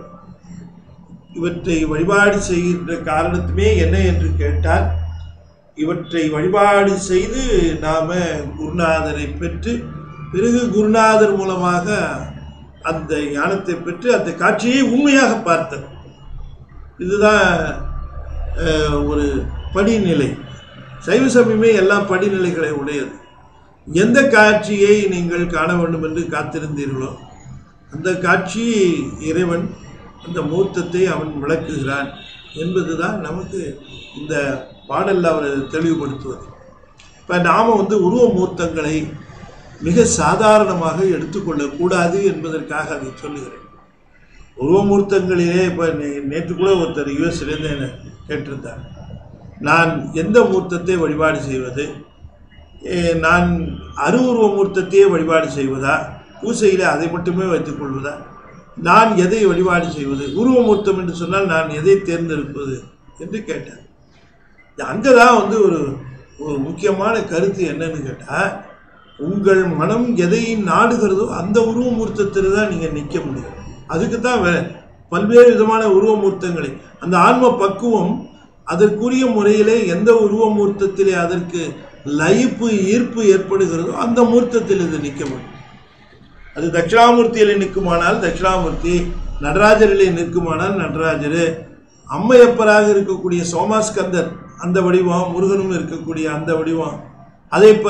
இவற்றை வழிபாடு செய்கின்ற காரணத்துமே என்ன என்று கேட்டால் இவற்றை வழிபாடு செய்து நாம குருநாதரை பெற்று பிறகு குருநாதர் மூலமாக அந்த ஞானத்தை பெற்று அந்த காட்சியை உண்மையாக பார்த்தல் இதுதான் அஹ், ஒரு படிநிலை சைவ சமயமே எல்லா படிநிலைகளை உடையது எந்த காட்சியை நீங்கள் காண வேண்டும் என்று காத்திருந்தீர்களோ அந்த காட்சி இறைவன் அந்த மூர்த்தத்தை அவன் விளக்குகிறான் என்பதுதான் நமக்கு இந்த பாடலில் அவர் தெளிவுபடுத்துவது இப்போ நாம் வந்து உருவ மூர்த்தங்களை மிக சாதாரணமாக எடுத்துக்கொள்ளக்கூடாது என்பதற்காக அதை சொல்லுகிறேன் உருவமூர்த்தங்களிலே இப்போ நேற்று கூட ஒருத்தர் யூஎஸ்லேருந்து என்ன கேட்டிருந்தார் நான் எந்த மூர்த்தத்தை வழிபாடு செய்வது ஏ, நான் அருவுருவ மூர்த்தத்தையே வழிபாடு செய்வதா பூசையில் அதை மட்டுமே வைத்துக் கொள்வதா நான் எதை வழிபாடு செய்வது உருவமூர்த்தம் என்று சொன்னால் நான் எதை தேர்ந்தெடுப்பது என்று கேட்டார் அங்கே தான் வந்து ஒரு ஒரு முக்கியமான கருத்து என்னன்னு கேட்டால் உங்கள் மனம் எதை நாடுகிறதோ அந்த உருவமூர்த்தத்தில் தான் நீங்கள் நிற்க முடியும் அதுக்கு தான் வே பல்வேறு விதமான உருவமூர்த்தங்களை அந்த ஆன்ம பக்குவம் அதற்குரிய முறையிலே எந்த உருவமூர்த்தத்திலே அதற்கு லயிப்பு ஈர்ப்பு ஏற்படுகிறதோ அந்த மூர்த்தத்தில் இது நிற்க முடியும் அது தட்சிணாமூர்த்தியில் நிற்குமானால் தட்சிணாமூர்த்தி நடராஜரிலே நிற்குமானால் நடராஜர் அம்மையப்பராக இருக்கக்கூடிய சோமாஸ்கந்தர் அந்த வடிவம் முருகனும் இருக்கக்கூடிய அந்த வடிவம் அதை இப்போ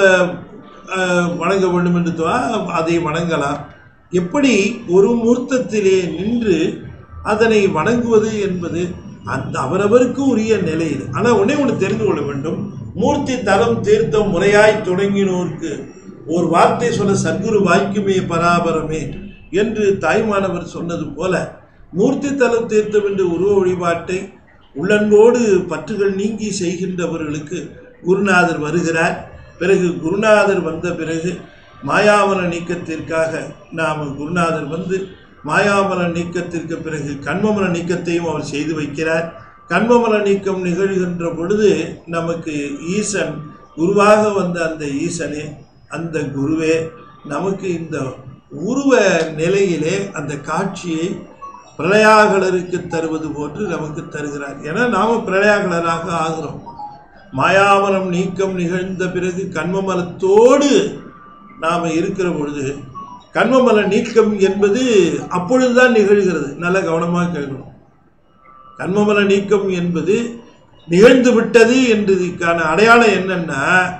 வணங்க வேண்டும் என்று தோா அதை வணங்கலாம் எப்படி ஒரு மூர்த்தத்திலே நின்று அதனை வணங்குவது என்பது அந்த அவரவருக்கு உரிய நிலையில் ஆனால் ஒண்ணே ஒன்று தெரிந்து கொள்ள வேண்டும் மூர்த்தி தலம் தீர்த்தம் முறையாய் தொடங்கினோருக்கு ஒரு வார்த்தை சொல்ல சத்குரு வாய்க்குமே பராபரமே என்று தாய்மானவர் சொன்னது போல மூர்த்தி தலம் தீர்த்தம் என்று உருவ வழிபாட்டை உள்ளன்போடு பற்றுகள் நீங்கி செய்கின்றவர்களுக்கு குருநாதர் வருகிறார் பிறகு குருநாதர் வந்த பிறகு மாயாவன நீக்கத்திற்காக நாம் குருநாதர் வந்து மாயாமல நீக்கத்திற்கு பிறகு கண்மமல நீக்கத்தையும் அவர் செய்து வைக்கிறார் கண்மமல நீக்கம் நிகழ்கின்ற பொழுது நமக்கு ஈசன் குருவாக வந்த அந்த ஈசனே அந்த குருவே நமக்கு இந்த உருவ நிலையிலே அந்த காட்சியை பிரளயாகலருக்கு தருவது போன்று நமக்கு தருகிறார் ஏன்னா நாம பிரளயாகலராக ஆகிறோம் மாயாமலம் நீக்கம் நிகழ்ந்த பிறகு கண்மமலத்தோடு நாம் இருக்கிற பொழுது கண்மமல நீக்கம் என்பது அப்பொழுதுதான் நிகழ்கிறது நல்ல கவனமாக கேட்கணும் கண்மமல நீக்கம் என்பது நிகழ்ந்து விட்டது என்றதுக்கான அடையாளம் என்னன்னா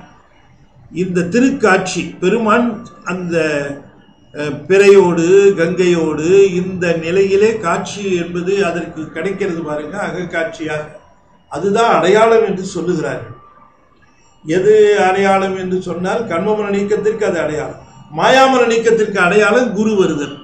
இந்த திருக்காட்சி பெருமான் அந்த அஹ், பிறையோடு கங்கையோடு இந்த நிலையிலே காட்சி என்பது அதற்கு கிடைக்கிறது பாருங்க அகக்காட்சியாக அதுதான் அடையாளம் என்று சொல்லுகிறார்கள் எது அடையாளம் என்று சொன்னால் கண்மமல நீக்கத்திற்கு அது அடையாளம் மாயாமல நீக்கத்திற்கு அடையாளம் குரு வருதல்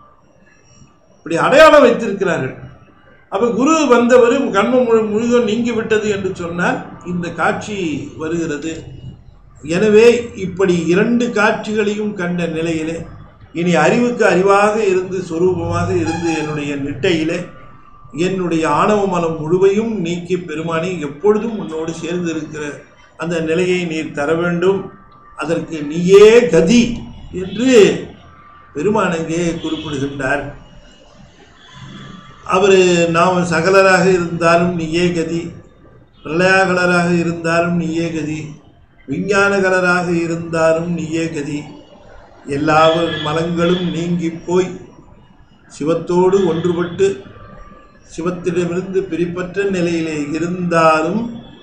இப்படி அடையாளம் வைத்திருக்கிறார்கள் அப்ப குரு வந்தவர் கண்ம முழு- முழுதும் நீங்கி விட்டது என்று சொன்னால் இந்த காட்சி வருகிறது எனவே இப்படி இரண்டு காட்சிகளையும் கண்ட நிலையிலே இனி அறிவுக்கு அறிவாக இருந்து சொரூபமாக இருந்து என்னுடைய நிட்டையிலே என்னுடைய ஆணவ மலம் முழுவையும் நீக்கி பெருமானி எப்பொழுதும் உன்னோடு சேர்ந்து இருக்கிற அந்த நிலையை நீர் தர வேண்டும் அதற்கு நீயே கதி என்று பெருமான் அங்கே குறிப்பிடுகின்றார் அவர் நாம் சகலராக இருந்தாலும் நீயே கதி பிரளயாகலராக இருந்தாலும் நீயே கதி விஞ்ஞானகலராக இருந்தாலும் நீயே கதி எல்லா மலங்களும் நீங்கி போய் சிவத்தோடு ஒன்றுபட்டு சிவத்திடமிருந்து பிரிப்பற்ற நிலையிலே இருந்தாலும்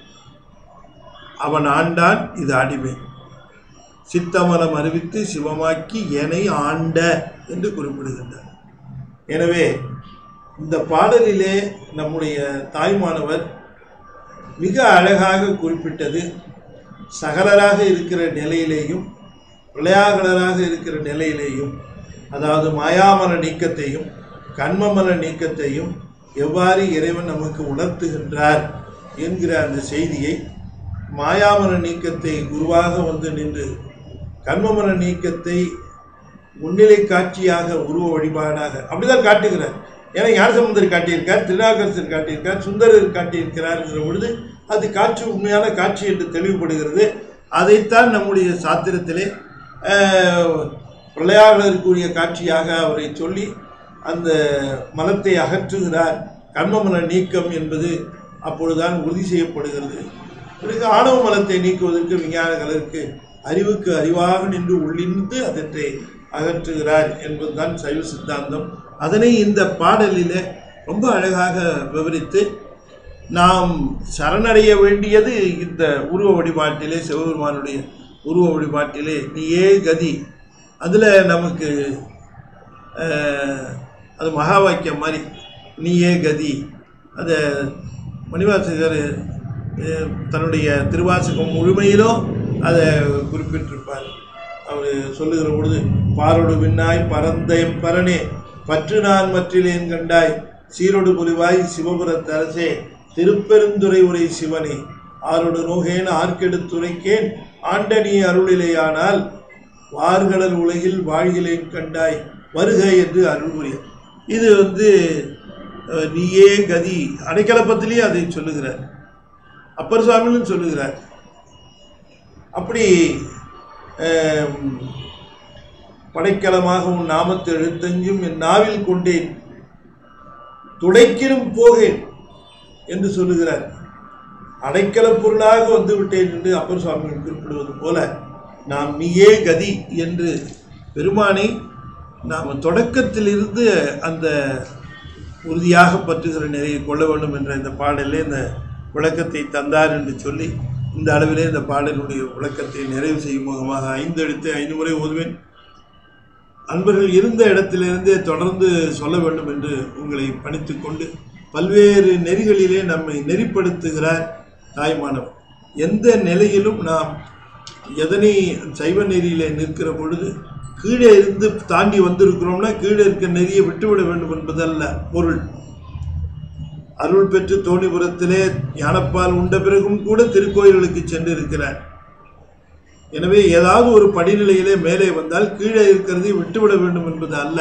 அவன் ஆண்டான் இது அடிமை சித்தமலம் அறிவித்து சிவமாக்கி எனை ஆண்ட என்று குறிப்பிடுகின்றார் எனவே இந்த பாடலிலே நம்முடைய தாய்மானவர் மிக அழகாக குறிப்பிட்டது சகலராக இருக்கிற நிலையிலேயும் விளையாகலராக இருக்கிற நிலையிலேயும் அதாவது மாயாமல நீக்கத்தையும் கண்மமல நீக்கத்தையும் எவ்வாறு இறைவன் நமக்கு உணர்த்துகின்றார் என்கிற அந்த செய்தியை மாயாமல நீக்கத்தை குருவாக வந்து நின்று கண்மமல நீக்கத்தை முன்னிலை காட்சியாக உருவ வழிபாடாக அப்படிதான் காட்டுகிறார் ஏன்னா ஞானசமுந்தர் காட்டியிருக்கார் திருநாகரசர் காட்டியிருக்கார் சுந்தரர் காட்டியிருக்கிறார்ங்கிற பொழுது அது காட்சி உண்மையான காட்சி என்று தெளிவுபடுகிறது அதைத்தான் நம்முடைய சாத்திரத்திலே ஆஹ், பிரளயாளருக்குரிய காட்சியாக அவரை சொல்லி அந்த மலத்தை அகற்றுகிறார் கர்மமல நீக்கம் என்பது அப்பொழுதுதான் உறுதி செய்யப்படுகிறது பிறகு ஆணவ மலத்தை நீக்குவதற்கு விஞ்ஞானங்களுக்கு அறிவுக்கு அறிவாக நின்று உள்ளிருந்து அதற்றை அகற்றுகிறார் என்பதுதான் சைவ சித்தாந்தம் அதனை இந்த பாடலிலே ரொம்ப அழகாக விவரித்து நாம் சரணடைய வேண்டியது இந்த உருவ வழிபாட்டிலே சிவபெருமானுடைய உருவ வழிபாட்டிலே நீயே கதி அதில் நமக்கு அஹ், அது மகா வாக்கியம் மாதிரி நீயே கதி அதை மணிவாசகர் அஹ், தன்னுடைய திருவாசகம் முழுமையிலும் அதை குறிப்பிட்டிருப்பார் அவர் சொல்லுகிற பொழுது பாரோடு விண்ணாய் பரந்தயம் பரனே பற்று நான் மற்றிலேன் கண்டாய் சீரோடு புலிவாய் சிவபுரத்தரசே திருப்பெருந்துறை உரை சிவனே ஆரோடு நோகேன் ஆர்க்கெடுத்துரைக்கேன் ஆண்டனி அருளிலேயானால் வார்கடல் உலகில் வாழ்கிலேன் கண்டாய் வருக என்று அருள் புரிய இது வந்து அஹ், நீயே கதி அடைக்கலப்பத்திலேயே அதை சொல்லுகிறார் அப்பர் சுவாமிகளும் சொல்லுகிறார் அப்படி அஹ், படைக்கலமாக உன் நாமத்தை எழுத்தஞ்சும் என் நாவில் கொண்டேன் துடைக்கிலும் போகேன் என்று சொல்லுகிறார் அடைக்கல பொருளாக வந்து விட்டேன் என்று அப்பர் சுவாமிகள் குறிப்பிடுவது போல நாம் நீயே கதி என்று பெருமானை நாம் தொடக்கத்திலிருந்து அந்த உறுதியாக பற்றுகிற நிலையை கொள்ள வேண்டும் என்ற இந்த பாடலிலே இந்த விளக்கத்தை தந்தார் என்று சொல்லி இந்த அளவிலே இந்த பாடலுடைய விளக்கத்தை நிறைவு செய்யும் முகமாக ஐந்து எழுத்து ஐந்து முறை ஓதுவேன் அன்பர்கள் இருந்த இடத்திலிருந்தே தொடர்ந்து சொல்ல வேண்டும் என்று உங்களை பணித்துக் கொண்டு பல்வேறு நெறிகளிலே நம்மை நெறிப்படுத்துகிறார் தாய்மானவர் எந்த நிலையிலும் நாம் எதனை சைவ நெறியிலே நிற்கிற பொழுது கீழே இருந்து தாண்டி வந்திருக்கிறோம்னா கீழே இருக்க நெறியை விட்டுவிட வேண்டும் என்பதல்ல பொருள் அருள் பெற்று தோணிபுரத்திலே ஞானப்பால் உண்ட பிறகும் கூட திருக்கோயில்களுக்கு சென்று இருக்கிறார் எனவே ஏதாவது ஒரு படிநிலையிலே மேலே வந்தால் கீழே இருக்கிறதை விட்டுவிட வேண்டும் என்பது அல்ல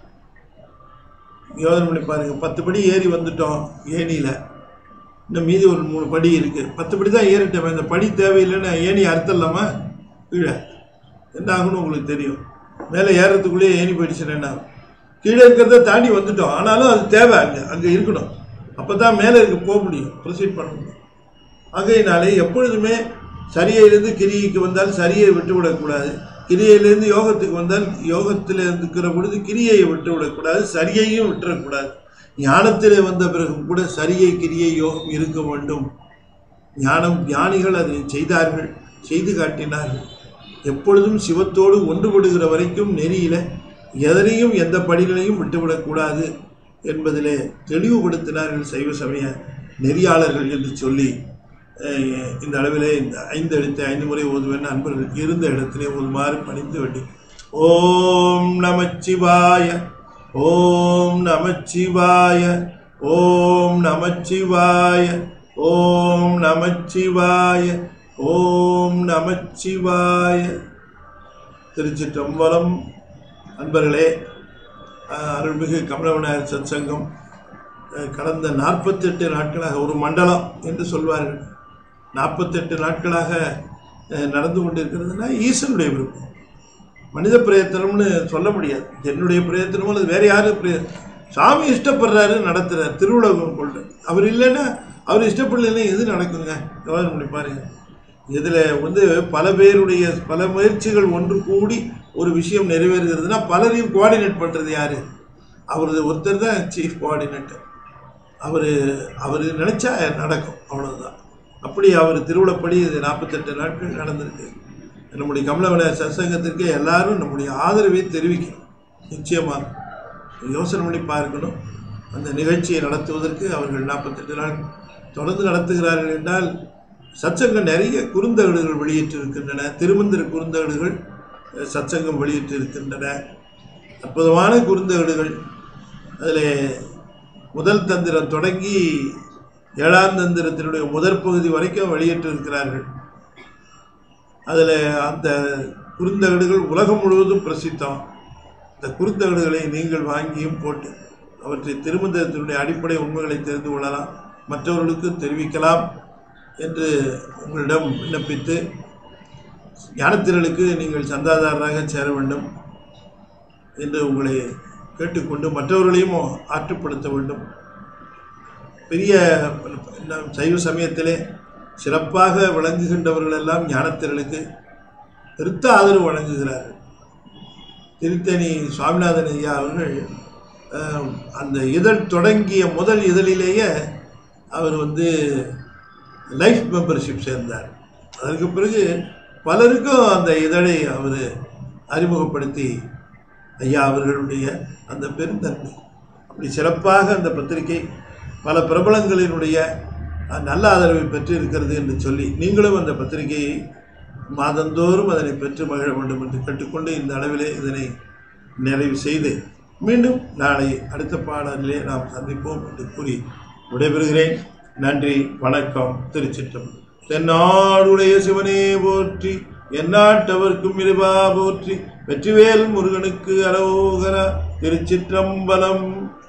யோசனை பண்ணி பாருங்க பத்து படி ஏறி வந்துட்டோம் ஏணியில் இன்னும் மீதி ஒரு மூணு படி இருக்கு பத்து படி தான் ஏறிட்டோம் இந்த படி தேவையில்லைன்னு ஏணி அறுத்தலாமா கீழே என்ன ஆகும்னு உங்களுக்கு தெரியும் மேலே ஏறுறதுக்குள்ளேயே ஏணி போயிடுச்சுன்னா என்ன ஆகும்? கீழே இருக்கிறத தாண்டி வந்துட்டோம் ஆனாலும் அது தேவை அங்கே அங்கே இருக்கணும் அப்போ தான் மேலே இருக்க போக முடியும் ப்ரொசீட் பண்ண முடியும் ஆகையினாலே எப்பொழுதுமே சரியிலிருந்து கிரியைக்கு வந்தால் சரியை விட்டுவிடக்கூடாது கிரியையிலிருந்து யோகத்துக்கு வந்தால் யோகத்தில் இருக்கிற பொழுது கிரியையை விட்டுவிடக்கூடாது சரியையும் விட்டுறக்கூடாது ஞானத்திலே வந்த பிறகும் கூட சரியை கிரியை யோகம் இருக்க வேண்டும் ஞானம் ஞானிகள் அதை செய்தார்கள் செய்து காட்டினார்கள் எப்பொழுதும் சிவத்தோடு ஒன்றுபடுகிற வரைக்கும் நெறியில எதனையும் எந்த படிகளையும் விட்டுவிடக்கூடாது என்பதிலே தெளிவுபடுத்தினார்கள் சைவ சமய நெறியாளர்கள் என்று சொல்லி அஹ், இந்த அளவிலே இந்த ஐந்து எழுத்து ஐந்து முறை ஓதுவேன் அன்பர்களுக்கு இருந்த இடத்திலே ஓதுமாறு பணிந்து வேண்டி ஓம் நமச்சிவாய ஓம் நமச்சிவாய ஓம் நமச்சிவாய ஓம் நமச்சிவாய ஓம் நமச்சிவாய திருச்சிற்றம்பலம் அன்பர்களே அஹ், அருள்மிகு கமலவநாயகர் சத்சங்கம் அஹ், கடந்த நாற்பத்தெட்டு நாட்களாக ஒரு மண்டலம் என்று சொல்வார்கள் நாற்பத்தெட்டு நாட்களாக அஹ், நடந்து கொண்டிருக்கிறதுனா ஈசனுடைய விருப்பம் மனித பிரயத்தனம்னு சொல்ல முடியாது என்னுடைய பிரயத்தனமோ அல்லது வேற யாரும் பிரய சாமி இஷ்டப்படுறாரு நடத்துறார் திருவுலகம் கொள்ற அவர் இல்லைன்னா அவர் இஷ்டப்படலைன்னா எது நடக்குங்க யோசனை பண்ணி பாருங்க இதில் வந்து பல பேருடைய பல முயற்சிகள் ஒன்று கூடி ஒரு விஷயம் நிறைவேறுகிறதுனா பலரையும் கோஆர்டினேட் பண்ணுறது யார் அவரது ஒருத்தர் தான் சீஃப் கோஆர்டினேட்டர் அவர் அவர் நினச்சா நடக்கும் அவ்வளவுதான் அப்படி அவர் திருவிழப்படி இது நாற்பத்தெட்டு நாட்கள் நடந்திருக்கு நம்முடைய கமலவன சத்சங்கத்திற்கு எல்லாரும் நம்முடைய ஆதரவை தெரிவிக்கணும் நிச்சயமாக யோசனை பண்ணி பார்க்கணும் அந்த நிகழ்ச்சியை நடத்துவதற்கு அவர்கள் நாற்பத்தெட்டு நாள் தொடர்ந்து நடத்துகிறார்கள் என்றால் சத்சங்கம் நிறைய குறுந்தகடுகள் வெளியிட்டிருக்கின்றன திருமந்திர குறுந்தகடுகள் அஹ், சத்சங்கம் வெளியிட்டிருக்கின்றன அற்புதமான குறுந்தகடுகள் அதில் முதல் தந்திரம் தொடங்கி ஏழாம் தந்திரத்தினுடைய முதற் பகுதி வரைக்கும் வெளியிட்டிருக்கிறார்கள் அதில் அந்த குறுந்தகடுகள் உலகம் முழுவதும் பிரசித்தம் இந்த குறுந்தகடுகளை நீங்கள் வாங்கியும் போட்டு அவற்றை திருமந்தத்தினுடைய அடிப்படை உண்மைகளை தெரிந்து கொள்ளலாம் மற்றவர்களுக்கு தெரிவிக்கலாம் என்று உங்களிடம் விண்ணப்பித்து ஞானத்திரளுக்கு நீங்கள் சந்தாதாரராக சேர வேண்டும் என்று உங்களை கேட்டுக்கொண்டு மற்றவர்களையும் ஆற்றுப்படுத்த வேண்டும் பெரிய நம் சைவ சமயத்திலே சிறப்பாக விளங்குகின்றவர்கள் எல்லாம் ஞானத்திரளுக்கு பெருத்த ஆதரவு வழங்குகிறார்கள் திருத்தணி சுவாமிநாதன் ஐயா அவர்கள் அஹ், அந்த இதழ் தொடங்கிய முதல் இதழிலேயே அவர் வந்து லைஃப் மெம்பர்ஷிப் சேர்ந்தார் அதற்கு பிறகு பலருக்கும் அந்த இதழை அவர் அறிமுகப்படுத்தி ஐயா அவர்களுடைய அந்த பெருந்தன்மை அப்படி சிறப்பாக அந்த பத்திரிகை பல பிரபலங்களினுடைய அஹ், நல்ல ஆதரவை பெற்று இருக்கிறது என்று சொல்லி நீங்களும் அந்த பத்திரிகையை மாதந்தோறும் அதனை பெற்று மகிழ வேண்டும் என்று கேட்டுக்கொண்டு இந்த அளவிலே இதனை நிறைவு செய்து மீண்டும் நாளை அடுத்த பாடலிலே நாம் சந்திப்போம் என்று கூறி விடைபெறுகிறேன் நன்றி வணக்கம் திருச்சிற்றம் தென்னாடுடைய சிவனே போற்றி எந்நாட்டவர்க்கும் இருபா போற்றி வெற்றிவேல் முருகனுக்கு அரோகரா திருச்சிற்றம்பலம்